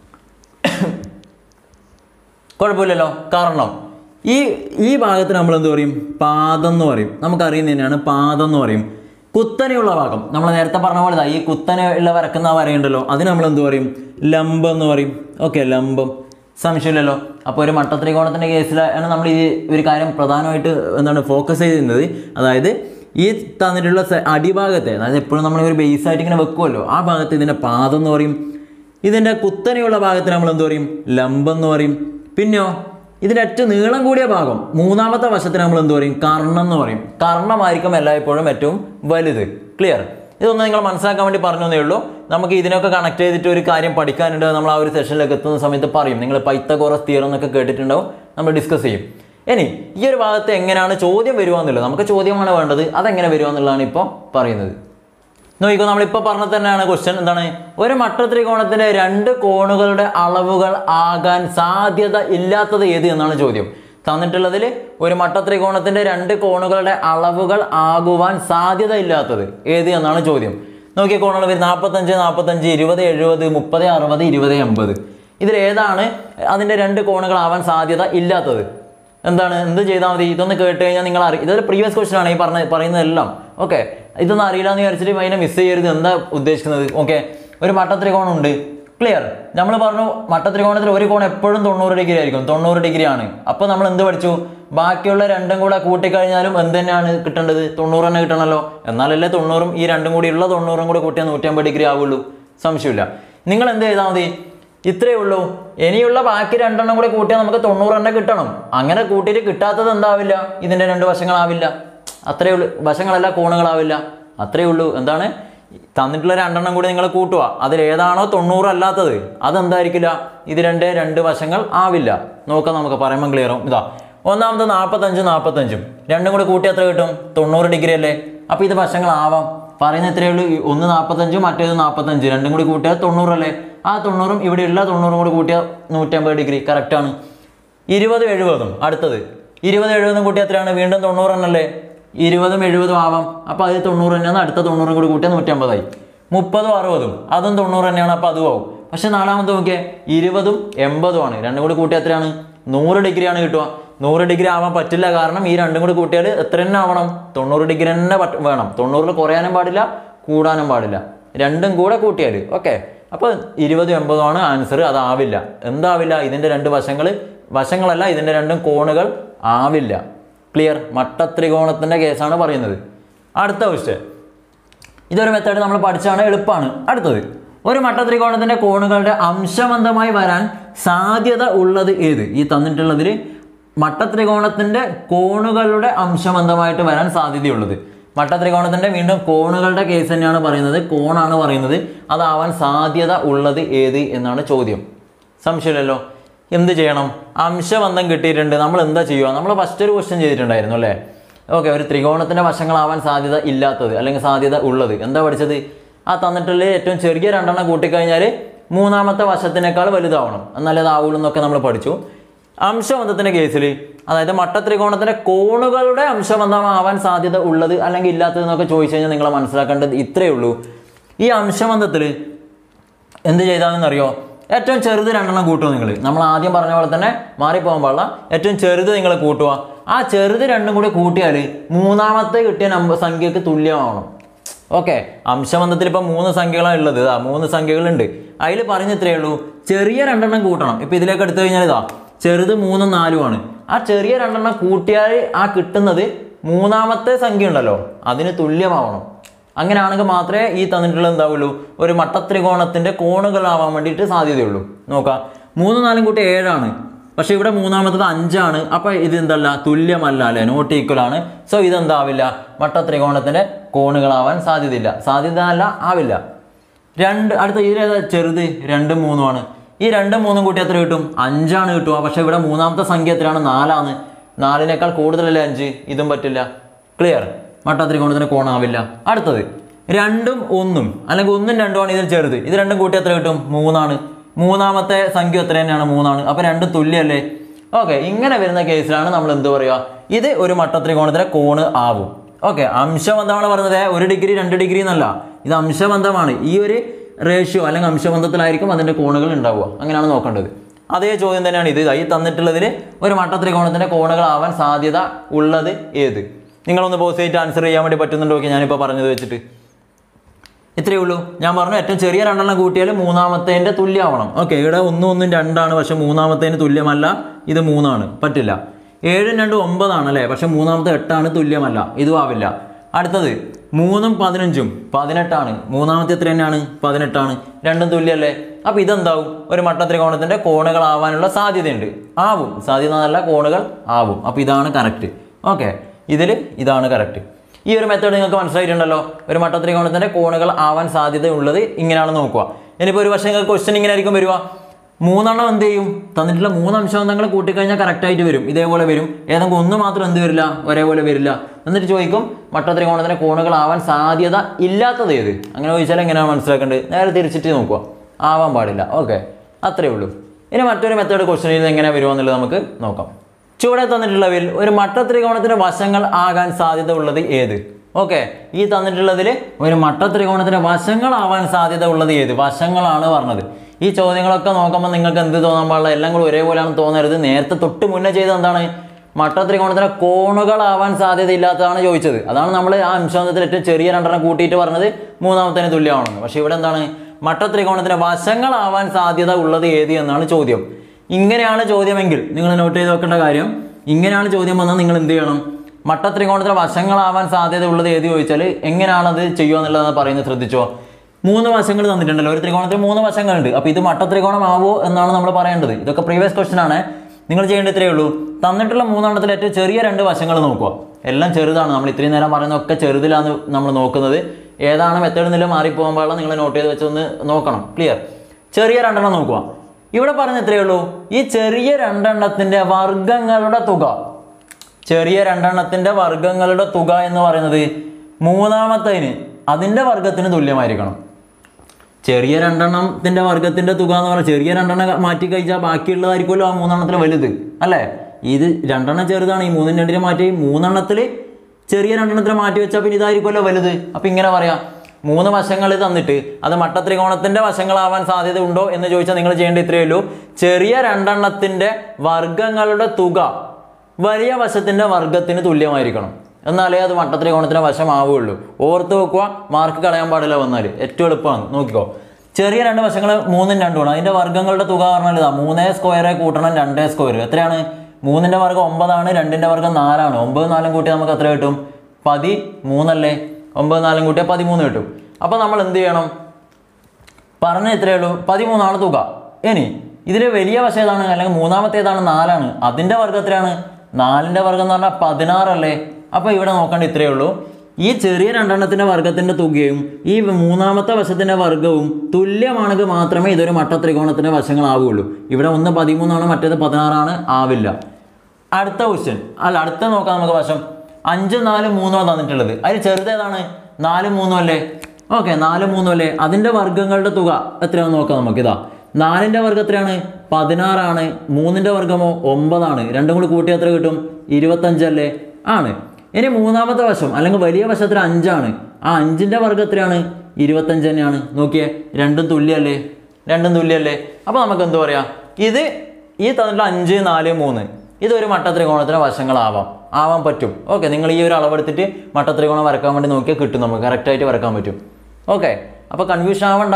കുഴപ്പമില്ലല്ലോ കാരണം ഈ ഈ ഭാഗത്തിന് നമ്മൾ എന്ത് പറയും പാദം എന്ന് പറയും നമുക്കറിയുന്നത് തന്നെയാണ് പാദം എന്ന് പറയും കുത്തനെയുള്ള ഭാഗം നമ്മൾ നേരത്തെ പറഞ്ഞ പോലെ ദാ ഈ കുത്തനെയുള്ള വരക്കുന്ന ആ വരയുണ്ടല്ലോ അതിന് നമ്മൾ എന്ത് പറയും ലംബം എന്ന് പറയും ഓക്കെ ലംബം സംശയമില്ലല്ലോ അപ്പോൾ ഒരു മട്ടത്രികോണത്തിൻ്റെ കേസിലാണ് നമ്മൾ ഈ ഒരു കാര്യം പ്രധാനമായിട്ട് എന്താണ് ഫോക്കസ് ചെയ്യുന്നത് അതായത് ഈ തന്നിട്ടുള്ള സ- അടിഭാഗത്തെ അതായത് എപ്പോഴും നമ്മൾ ഒരു ബേസ് ആയിട്ട് ഇങ്ങനെ വെക്കുമല്ലോ ആ ഭാഗത്ത് ഇതിൻ്റെ പാദം എന്ന് പറയും ഇതിൻ്റെ കുത്തനെയുള്ള ഭാഗത്തിന് നമ്മൾ എന്ത് പറയും ലംബം എന്ന് പറയും പിന്നെയോ ഇതിൻ്റെ ഏറ്റവും നീളം കൂടിയ ഭാഗം മൂന്നാമത്തെ വശത്തിന് നമ്മൾ എന്ത് പറയും കർണം എന്ന് പറയും കർണമായിരിക്കും എല്ലായ്പ്പോഴും ഏറ്റവും വലുത് ക്ലിയർ ഇതൊന്നും നിങ്ങൾ മനസ്സിലാക്കാൻ വേണ്ടി പറഞ്ഞതേ ഉള്ളൂ നമുക്ക് ഇതിനൊക്കെ കണക്ട് ചെയ്തിട്ട് ഒരു കാര്യം പഠിക്കാനുണ്ട് നമ്മൾ ആ ഒരു സെഷനിലേക്ക് എത്തുന്ന സമയത്ത് പറയും നിങ്ങൾ പൈത്തഗോറസ് തിയറം എന്നൊക്കെ കേട്ടിട്ടുണ്ടാവും നമ്മൾ ഡിസ്കസ് ചെയ്യും ഇനി ഈ ഒരു ഭാഗത്ത് എങ്ങനെയാണ് ചോദ്യം വരുക എന്നുള്ളത് നമുക്ക് ചോദ്യമാണ് വേണ്ടത് അതെങ്ങനെ വരുക എന്നുള്ളതാണ് ഇപ്പോൾ പറയുന്നത് നോക്കിക്കോ നമ്മളിപ്പോൾ പറഞ്ഞ തന്നെയാണ് ക്വസ്റ്റ്യൻ എന്താണ് ഒരു മട്ടത്രികോണത്തിന്റെ രണ്ട് കോണുകളുടെ അളവുകൾ ആകാൻ സാധ്യത ഇല്ലാത്തത് ഏത് എന്നാണ് ചോദ്യം തന്നിട്ടുള്ളതിൽ ഒരു മട്ടത്രികോണത്തിന്റെ രണ്ട് കോണുകളുടെ അളവുകൾ ആകുവാൻ സാധ്യത ഇല്ലാത്തത് ഏത് എന്നാണ് ചോദ്യം നോക്കിയ കോണുകൾ വരും നാൽപ്പത്തഞ്ച് നാൽപ്പത്തഞ്ച് ഇരുപത് എഴുപത് മുപ്പത് അറുപത് ഇരുപത് എൺപത് ഇതിൽ ഏതാണ് അതിൻ്റെ രണ്ട് കോണുകളാവാൻ സാധ്യത ഇല്ലാത്തത് എന്താണ് എന്ത് ചെയ്താൽ മതി ഇതൊന്ന് കേട്ട് കഴിഞ്ഞാൽ നിങ്ങൾ അറിയും ഇതൊരു പ്രീവിയസ് ക്വസ്റ്റൻ ആണ് ഈ പറഞ്ഞ പറയുന്നതെല്ലാം ഓക്കെ ഇതൊന്നും അറിയില്ല എന്ന് വിചാരിച്ചിട്ട് അതിനെ മിസ് ചെയ്യരുത് എന്താ ഉദ്ദേശിക്കുന്നത് ഓക്കെ ഒരു മട്ടത്രികോണം ഉണ്ട് ക്ലിയർ നമ്മൾ പറഞ്ഞു മട്ടത്രികോണത്തിൽ ഒരു കോൺ എപ്പോഴും തൊണ്ണൂറ് ഡിഗ്രി ആയിരിക്കും തൊണ്ണൂറ് ഡിഗ്രി ആണ് അപ്പോൾ നമ്മൾ എന്ത് പഠിച്ചു ബാക്കിയുള്ള രണ്ടും കൂടെ കൂട്ടിക്കഴിഞ്ഞാലും എന്ത് തന്നെയാണ് കിട്ടേണ്ടത് തൊണ്ണൂറ് തന്നെ കിട്ടണമല്ലോ എന്നാലല്ലേ തൊണ്ണൂറും ഈ രണ്ടും കൂടി ഉള്ള തൊണ്ണൂറും കൂടി കൂട്ടിയാൽ നൂറ്റമ്പത് ഡിഗ്രി ആവുള്ളൂ സംശയമില്ല നിങ്ങൾ എന്ത് ചെയ്താൽ മതി ഇത്രയേ ഉള്ളൂ ഇനിയുള്ള ബാക്കി രണ്ടെണ്ണം കൂടി കൂട്ടിയാൽ നമുക്ക് തൊണ്ണൂറ് തന്നെ കിട്ടണം അങ്ങനെ കൂട്ടിയിട്ട് കിട്ടാത്തത് എന്താവില്ല ഇതിന്റെ രണ്ട് വശങ്ങളാവില്ല അത്രയേ ഉള്ളൂ വശങ്ങളല്ല കോണുകളാവില്ല അത്രയേ ഉള്ളൂ എന്താണ് തന്നിട്ടുള്ള രണ്ടെണ്ണം കൂടി നിങ്ങൾ കൂട്ടുക അതിൽ ഏതാണോ തൊണ്ണൂറ് അല്ലാത്തത് അതെന്തായിരിക്കില്ല ഇത് രണ്ട് രണ്ട് വശങ്ങൾ ആവില്ല നോക്കാം നമുക്ക് പറയുമ്പോൾ ക്ലിയറും ഇതാ ഒന്നാമത് നാൽപ്പത്തഞ്ചും നാൽപ്പത്തഞ്ചും രണ്ടും കൂടി കൂട്ടി എത്ര കിട്ടും തൊണ്ണൂറ് ഡിഗ്രി അല്ലേ അപ്പോൾ ഇത് വശങ്ങളാവാം പറയുന്ന ഇത്രയേ ഉള്ളൂ ഈ ഒന്ന് നാൽപ്പത്തഞ്ചും മറ്റേത് നാൽപ്പത്തഞ്ച് രണ്ടും കൂടി കൂട്ടിയാൽ തൊണ്ണൂറല്ലേ ആ തൊണ്ണൂറും ഇവിടെയുള്ള തൊണ്ണൂറും കൂടി കൂട്ടിയാൽ നൂറ്റമ്പത് ഡിഗ്രി കറക്റ്റാണ് ഇരുപത് എഴുപതും അടുത്തത് ഇരുപത് എഴുപതും കൂട്ടി എത്രയാണ് വീണ്ടും തൊണ്ണൂറ് തന്നെയല്ലേ ഇരുപതും എഴുപതും ആവാം അപ്പോൾ അതിൽ തൊണ്ണൂറ് തന്നെയാണ് അടുത്ത തൊണ്ണൂറും കൂടി കൂട്ടിയാൽ നൂറ്റമ്പതായി മുപ്പതും അറുപതും അതും തൊണ്ണൂറ് തന്നെയാണ് അപ്പോൾ അതും ആവും പക്ഷെ നാലാമത്തെ നോക്കിയേ ഇരുപതും എൺപതും ആണ് രണ്ടും കൂടി കൂട്ടിയാൽ എത്രയാണ് നൂറ് ഡിഗ്രിയാണ് കിട്ടുക നൂറ് ഡിഗ്രി ആവാൻ പറ്റില്ല കാരണം ഈ രണ്ടും കൂടി കൂട്ടിയാൽ എത്ര തന്നെ ആവണം തൊണ്ണൂറ് ഡിഗ്രി തന്നെ പറ്റ- വേണം തൊണ്ണൂറിൽ കുറയാനും പാടില്ല കൂടാനും പാടില്ല രണ്ടും കൂടെ കൂട്ടിയാൽ ഓക്കെ അപ്പോൾ ഇരുപതും എൺപതുമാണ് ആൻസർ അതാവില്ല എന്താവില്ല ഇതിൻ്റെ രണ്ട് വശങ്ങൾ വശങ്ങളല്ല ഇതിൻ്റെ രണ്ടും കോണുകൾ ആവില്ല ക്ലിയർ മട്ടത്രികോണത്തിൻ്റെ കേസാണ് പറയുന്നത് അടുത്ത ക്വസ്റ്റ്യൻ ഇതൊരു മെത്തേഡ് നമ്മൾ പഠിച്ചാണ് എളുപ്പമാണ് അടുത്തത് ഒരു മട്ടത്രികോണത്തിന്റെ കോണുകളുടെ അംശബന്ധമായി വരാൻ സാധ്യത ഉള്ളത് ഏത് ഈ തന്നിട്ടുള്ളതിൽ മട്ടത്രികോണത്തിന്റെ കോണുകളുടെ അംശബന്ധമായിട്ട് വരാൻ സാധ്യതയുള്ളത് മട്ടത്രികോണത്തിന്റെ വീണ്ടും കോണുകളുടെ കേസ് തന്നെയാണ് പറയുന്നത് കോണാണ് പറയുന്നത് അതാവാൻ സാധ്യത ഉള്ളത് ഏത് എന്നാണ് ചോദ്യം സംശയമില്ലല്ലോ എന്ത് ചെയ്യണം അംശബന്ധം കിട്ടിയിട്ടുണ്ട് നമ്മൾ എന്താ ചെയ്യുക നമ്മൾ ഫസ്റ്റ് ഒരു ക്വസ്റ്റ്യൻ ചെയ്തിട്ടുണ്ടായിരുന്നു അല്ലേ ഓക്കെ ഒരു ത്രികോണത്തിന്റെ വശങ്ങളാവാൻ സാധ്യത ഇല്ലാത്തത് അല്ലെങ്കിൽ സാധ്യത ഉള്ളത് എന്താ പഠിച്ചത് ആ തന്നിട്ടുള്ള ഏറ്റവും ചെറിയ രണ്ടെണ്ണം കൂട്ടിക്കഴിഞ്ഞാൽ മൂന്നാമത്തെ വശത്തിനേക്കാൾ വലുതാവണം എന്നാലേ അതാവുള്ളൂ എന്നൊക്കെ നമ്മൾ പഠിച്ചു അംശബന്ധത്തിന്റെ കേസിൽ അതായത് മട്ടത്രികോണത്തിന്റെ കോണുകളുടെ അംശബന്ധമാവാൻ സാധ്യത ഉള്ളത് അല്ലെങ്കിൽ ഇല്ലാത്തത് എന്നൊക്കെ ചോദിച്ചു കഴിഞ്ഞാൽ നിങ്ങൾ മനസ്സിലാക്കേണ്ടത് ഇത്രയേ ഉള്ളൂ ഈ അംശബന്ധത്തിൽ എന്ത് ചെയ്താലെന്നറിയോ ഏറ്റവും ചെറുത് രണ്ടെണ്ണം കൂട്ടുക നിങ്ങൾ നമ്മൾ ആദ്യം പറഞ്ഞ പോലെ തന്നെ മാറിപ്പോകാൻ പാടില്ല ഏറ്റവും ചെറുത് നിങ്ങൾ കൂട്ടുക ആ ചെറുത് രണ്ടും കൂടി കൂട്ടിയാൽ മൂന്നാമത്തെ കിട്ടിയ നമ്പർ സംഖ്യക്ക് തുല്യമാവണം ഓക്കെ അംശബന്ധത്തിൽ ഇപ്പം മൂന്ന് സംഖ്യകളാണ് ഉള്ളത് ഇതാ മൂന്ന് സംഖ്യകളുണ്ട് അതിൽ പറഞ്ഞ ഇത്രയേ ഉള്ളൂ ചെറിയ രണ്ടെണ്ണം കൂട്ടണം ഇപ്പം ഇതിലേക്ക് എടുത്തു കഴിഞ്ഞാൽ ഇതാ ചെറുത് മൂന്നും നാലുമാണ് ആ ചെറിയ രണ്ടെണ്ണം കൂട്ടിയാൽ ആ കിട്ടുന്നത് മൂന്നാമത്തെ സംഖ്യ ഉണ്ടല്ലോ അതിന് തുല്യമാവണം അങ്ങനെയാണെങ്കിൽ മാത്രമേ ഈ തന്നിട്ടുള്ള എന്താവുള്ളൂ ഒരു മട്ടത്രികോണത്തിന്റെ കോണുകളാവാൻ വേണ്ടിയിട്ട് സാധ്യതയുള്ളൂ നോക്കാം മൂന്ന് നാലും കൂട്ടി ഏഴാണ് പക്ഷെ ഇവിടെ മൂന്നാമത്തത് അഞ്ചാണ് അപ്പൊ ഇത് എന്തല്ല തുല്യമല്ല അല്ലെ നോട്ട് ഈക്വൽ ആണ് സോ ഇതെന്താവില്ല മട്ടത്രികോണത്തിന്റെ കോണുകളാവാൻ സാധ്യതയില്ല സാധ്യത അല്ല ആവില്ല രണ്ട് അടുത്ത ഇതിലേതാ ചെറുത് രണ്ടും മൂന്നുമാണ് ഈ രണ്ടും മൂന്നും കൂട്ടി എത്ര കിട്ടും അഞ്ചാണ് കിട്ടുക പക്ഷെ ഇവിടെ മൂന്നാമത്തെ സംഖ്യ എത്രയാണ് നാലാണ് നാലിനേക്കാൾ കൂടുതലല്ലേ അഞ്ച് ഇതും പറ്റില്ല ക്ലിയർ മട്ടത്രികോണത്തിന് കോണാവില്ല അടുത്തത് രണ്ടും ഒന്നും അല്ലെങ്കിൽ ഒന്നും രണ്ടുമാണ് ഇതിൽ ചെറുത് ഇത് രണ്ടും കൂട്ടി എത്ര കിട്ടും മൂന്നാണ് മൂന്നാമത്തെ സംഖ്യ എത്ര തന്നെയാണ് മൂന്നാണ് അപ്പൊ രണ്ടും തുല്യല്ലേ ഓക്കെ ഇങ്ങനെ വരുന്ന കേസിലാണ് നമ്മൾ എന്ത് പറയുക ഇത് ഒരു മട്ടത്രികോണത്തിലെ കോണ് ആവും ഓക്കെ അംശബന്ധമാണ് പറയുന്നത് ഒരു ഡിഗ്രി രണ്ട് ഡിഗ്രി എന്നല്ല ഇത് അംശബന്ധമാണ് ഈ ഒരു റേഷ്യോ അല്ലെങ്കിൽ അംശബന്ധത്തിലായിരിക്കും അതിന്റെ കോണുകൾ ഉണ്ടാവുക അങ്ങനെയാണ് നോക്കേണ്ടത് അതേ ചോദ്യം തന്നെയാണ് ഇത് ഈ തന്നിട്ടുള്ളതിൽ ഒരു മട്ടത്രികോണത്തിന്റെ കോണുകളാവാൻ സാധ്യത ഉള്ളത് ഏത് നിങ്ങളൊന്ന് പോസ് ചെയ്തിട്ട് ആൻസർ ചെയ്യാൻ വേണ്ടി പറ്റുന്നുണ്ടോ ഓക്കെ ഞാനിപ്പോൾ പറഞ്ഞത് വെച്ചിട്ട് ഇത്രയേ ഉള്ളൂ ഞാൻ പറഞ്ഞു ഏറ്റവും ചെറിയ രണ്ടെണ്ണം കൂട്ടിയാൽ മൂന്നാമത്തേൻ്റെ തുല്യമാവണം ഓക്കെ ഇവിടെ ഒന്നും ഒന്നും രണ്ടാണ് പക്ഷെ മൂന്നാമത്തേന് തുല്യമല്ല ഇത് മൂന്നാണ് പറ്റില്ല ഏഴും രണ്ടും ഒമ്പതാണ് അല്ലേ പക്ഷെ മൂന്നാമത്തെ എട്ടാണ് തുല്യമല്ല ഇതും ആവില്ല അടുത്തത് മൂന്നും പതിനഞ്ചും പതിനെട്ടാണ് മൂന്നാമത്തെ എത്ര തന്നെയാണ് പതിനെട്ടാണ് രണ്ടും തുല്യല്ലേ അപ്പൊ ഇതെന്താവും ഒരു മട്ടത്രികോണത്തിന്റെ കോണുകളാവാനുള്ള സാധ്യതയുണ്ട് ആവും സാധ്യത എന്നല്ല കോണുകൾ ആവും അപ്പൊ ഇതാണ് കറക്റ്റ് ഓക്കെ ഇതിൽ ഇതാണ് കറക്റ്റ് ഈ ഒരു മെത്തേഡ് നിങ്ങൾക്ക് മനസ്സിലായിട്ടുണ്ടല്ലോ ഒരു മട്ടത്രികോണത്തിന്റെ കോണുകൾ ആവാൻ സാധ്യതയുള്ളത് ഇങ്ങനെയാണ് നോക്കുക ഇനിയിപ്പോൾ ഒരു പക്ഷേ നിങ്ങൾക്ക് ക്വസ്റ്റ്യൻ ഇങ്ങനെ ആയിരിക്കും വരിക മൂന്നെണ്ണം എന്ത് ചെയ്യും തന്നിട്ടുള്ള മൂന്ന് അംശബന്ധങ്ങൾ കൂട്ടിക്കഴിഞ്ഞാൽ കറക്റ്റ് ആയിട്ട് വരും ഇതേപോലെ വരും ഏതെങ്കിലും ഒന്ന് മാത്രം എന്ത് വരില്ല ഒരേപോലെ വരില്ല എന്നിട്ട് ചോദിക്കും മട്ടത്രികോണത്തിന്റെ കോണുകളാവാൻ സാധ്യത ഇല്ലാത്തത് ഏത് അങ്ങനെ ചോദിച്ചാൽ എങ്ങനെയാണ് മനസ്സിലാക്കേണ്ടത് നേരെ തിരിച്ചിട്ട് നോക്കുക ആവാൻ പാടില്ല ഓക്കെ അത്രേ ഉള്ളൂ ഇനി മറ്റൊരു മെത്തേഡ് ക്വസ്റ്റ്യനിൽ എങ്ങനെ വരുമോ എന്നുള്ളത് നമുക്ക് നോക്കാം ചുവടെ തന്നിട്ടുള്ളവയിൽ ഒരു മട്ടത്രികോണത്തിന്റെ വശങ്ങൾ ആകാൻ സാധ്യത ഉള്ളത് ഏത് ഓക്കെ ഈ തന്നിട്ടുള്ളതിൽ ഒരു മട്ടത്രികോണത്തിന്റെ വശങ്ങളാവാൻ സാധ്യത ഉള്ളത് ഏത് വശങ്ങളാണ് പറഞ്ഞത് ഈ ചോദ്യങ്ങളൊക്കെ നോക്കുമ്പോൾ നിങ്ങൾക്ക് എന്ത് തോന്നാൻ പാടില്ല എല്ലാം കൂടി ഒരേപോലെയാണ് തോന്നരുത് നേരത്തെ തൊട്ട് മുന്നേ ചെയ്തത് എന്താണ് മട്ടത്രികോണത്തിന്റെ കോണുകളാവാൻ സാധ്യതയില്ലാത്തതാണ് ചോദിച്ചത് അതാണ് നമ്മൾ ആ അംശബന്ധത്തിൽ ഏറ്റവും ചെറിയ രണ്ടെണ്ണം കൂട്ടിയിട്ട് പറഞ്ഞത് മൂന്നാമത്തേന് തുല്യമാണെന്ന് പക്ഷെ ഇവിടെ എന്താണ് മട്ടത്രികോണത്തിന്റെ വശങ്ങളാവാൻ സാധ്യത ഉള്ളത് ഏത് എന്നാണ് ചോദ്യം ഇങ്ങനെയാണ് ചോദ്യമെങ്കിൽ നിങ്ങൾ നോട്ട് ചെയ്ത് വെക്കേണ്ട കാര്യം ഇങ്ങനെയാണ് ചോദ്യം വന്നാൽ നിങ്ങൾ എന്ത് ചെയ്യണം മട്ടത്രികോണത്തിന്റെ വശങ്ങളാവാൻ സാധ്യത ഉള്ളത് ഏത് ചോദിച്ചാൽ എങ്ങനെയാണത് ചെയ്യുക എന്നുള്ളത് പറയുന്നത് ശ്രദ്ധിച്ചോ മൂന്ന് വശങ്ങൾ തന്നിട്ടുണ്ടല്ലോ ഒരു ത്രികോണത്തിന് മൂന്ന് വശങ്ങളുണ്ട് അപ്പോൾ ഇത് മട്ടത്രികോണം ആവോ എന്നാണ് നമ്മൾ പറയേണ്ടത് ഇതൊക്കെ പ്രീവിയസ് ക്വസ്റ്റൻ ആണ് നിങ്ങൾ ചെയ്യേണ്ട ഇത്രയേ ഉള്ളൂ തന്നിട്ടുള്ള മൂന്നെണ്ണത്തിൽ ഏറ്റവും ചെറിയ രണ്ട് വശങ്ങൾ നോക്കുക എല്ലാം ചെറുതാണ് നമ്മൾ ഇത്രയും നേരം പറയുന്നതൊക്കെ ചെറുതിലാണ് നമ്മൾ നോക്കുന്നത് ഏതാണ് മെത്തേഡ് നില മാറിപ്പോകാൻ പാടില്ല നിങ്ങൾ നോട്ട് ചെയ്ത് വെച്ചൊന്ന് നോക്കണം ക്ലിയർ ചെറിയ രണ്ടെണ്ണം നോക്കുക ഇവിടെ പറഞ്ഞ ഇത്രയേ ഉള്ളൂ ഈ ചെറിയ രണ്ടെണ്ണത്തിന്റെ വർഗങ്ങളുടെ തുക ചെറിയ രണ്ടെണ്ണത്തിന്റെ വർഗങ്ങളുടെ തുക എന്ന് പറയുന്നത് മൂന്നാമത്തതിന് അതിന്റെ വർഗത്തിന് തുല്യമായിരിക്കണം ചെറിയ രണ്ടെണ്ണത്തിന്റെ വർഗത്തിന്റെ തുക എന്ന് പറഞ്ഞാൽ ചെറിയ രണ്ടെണ്ണം മാറ്റി കഴിച്ചാൽ ബാക്കിയുള്ളതായിരിക്കുമല്ലോ ആ മൂന്നെണ്ണത്തിൽ വലുത് അല്ലേ ഇത് രണ്ടെണ്ണം ചെറുതാണ് ഈ മൂന്നിന് രണ്ടിനെ മാറ്റി മൂന്നെണ്ണത്തിൽ ചെറിയ രണ്ടെണ്ണത്തിന് മാറ്റി വെച്ചാൽ പിന്നെ ഇതായിരിക്കുമല്ലോ വലുത് അപ്പൊ ഇങ്ങനെ പറയാം മൂന്ന് വശങ്ങൾ തന്നിട്ട് അത് മട്ടത്രികോണത്തിന്റെ വശങ്ങളാവാൻ സാധ്യത ഉണ്ടോ എന്ന് ചോദിച്ചാൽ നിങ്ങൾ ചെയ്യേണ്ട ഇത്രയേ ഉള്ളൂ ചെറിയ രണ്ടെണ്ണത്തിന്റെ വർഗങ്ങളുടെ തുക വലിയ വശത്തിന്റെ വർഗത്തിന് തുല്യമായിരിക്കണം എന്നാലേ അത് മട്ടത്രികോണത്തിന്റെ വശമാവുകയുള്ളൂ ഓർത്ത് വെക്കുക മാർക്ക് കളയാൻ പാടില്ല വന്നാൽ ഏറ്റവും എളുപ്പമാണ് നോക്കിക്കോ ചെറിയ രണ്ട് വശങ്ങൾ മൂന്നും രണ്ടുമാണ് അതിന്റെ വർഗ്ഗങ്ങളുടെ തുക പറഞ്ഞാൽ ഇതാ മൂന്നേ സ്ക്വയറെ കൂട്ടണം രണ്ടേ സ്ക്വയർ എത്രയാണ് മൂന്നിന്റെ വർഗ്ഗം ഒമ്പതാണ് രണ്ടിന്റെ വർഗ്ഗം നാലാണ് ഒമ്പത് നാലും കൂട്ടി നമുക്ക് എത്ര കിട്ടും പതി മൂന്നല്ലേ ഒമ്പത് നാലും കൂട്ടിയാൽ പതിമൂന്ന് കിട്ടും അപ്പോൾ നമ്മൾ എന്ത് ചെയ്യണം പറഞ്ഞ ഇത്രയേ ഉള്ളൂ പതിമൂന്നാണ് തുക ഇനി ഇതിലെ വലിയ വശം ഏതാണ് അല്ലെങ്കിൽ മൂന്നാമത്തേതാണ് നാലാണ് അതിന്റെ വർഗ്ഗം എത്രയാണ് നാലിന്റെ വർഗ്ഗം എന്ന് പറഞ്ഞാൽ പതിനാറല്ലേ അപ്പൊ ഇവിടെ നോക്കേണ്ട ഇത്രയേ ഉള്ളൂ ഈ ചെറിയ രണ്ടെണ്ണത്തിന്റെ വർഗ്ഗത്തിന്റെ തുകയും ഈ മൂന്നാമത്തെ വശത്തിന്റെ വർഗ്ഗവും തുല്യമാണെങ്കിൽ മാത്രമേ ഇതൊരു മട്ട ത്രികോണത്തിന്റെ വശങ്ങളാവുകയുള്ളൂ ഇവിടെ ഒന്ന് പതിമൂന്നാണ് മറ്റേത് പതിനാറാണ് ആവില്ല അടുത്ത ക്വസ്റ്റ്യൻ അല്ല അടുത്ത നോക്കാം നമുക്ക് വശം അഞ്ച് നാല് മൂന്നോ തന്നിട്ടുള്ളത് അതിൽ ചെറുതേതാണ് നാല് മൂന്നോ അല്ലേ ഓക്കെ നാല് മൂന്നോ അല്ലേ അതിന്റെ വർഗ്ഗങ്ങളുടെ തുക എത്രയാണെന്ന് നോക്കാം നമുക്ക് ഇതാ നാലിന്റെ വർഗ്ഗം എത്രയാണ് പതിനാറാണ് മൂന്നിന്റെ വർഗ്ഗമോ ഒമ്പതാണ് രണ്ടും കൂടി കൂട്ടി എത്ര കിട്ടും ഇരുപത്തഞ്ചല്ലേ ആണ് ഇനി മൂന്നാമത്തെ വശം അല്ലെങ്കിൽ വലിയ വശത്തിൽ അഞ്ചാണ് ആ അഞ്ചിന്റെ വർഗ്ഗം എത്രയാണ് ഇരുപത്തഞ്ച് തന്നെയാണ് നോക്കിയേ രണ്ടും തുല്യല്ലേ രണ്ടും തുല്യല്ലേ അപ്പോൾ നമുക്ക് എന്ത് പറയാം ഇത് ഈ തന്നിട്ടുള്ള അഞ്ച് നാല് മൂന്ന് ഇതൊരു മട്ട ത്രികോണത്തിന് വശങ്ങളാവാം ആവാൻ പറ്റും ഓക്കെ നിങ്ങൾ ഈ ഒരു അളവെടുത്തിട്ട് മട്ട ത്രികോണം വരക്കാൻ വേണ്ടി നോക്കിയാൽ കിട്ടും നമുക്ക് കറക്റ്റായിട്ട് വരക്കാൻ പറ്റും ഓക്കെ അപ്പോൾ കൺഫ്യൂഷൻ ആവണ്ട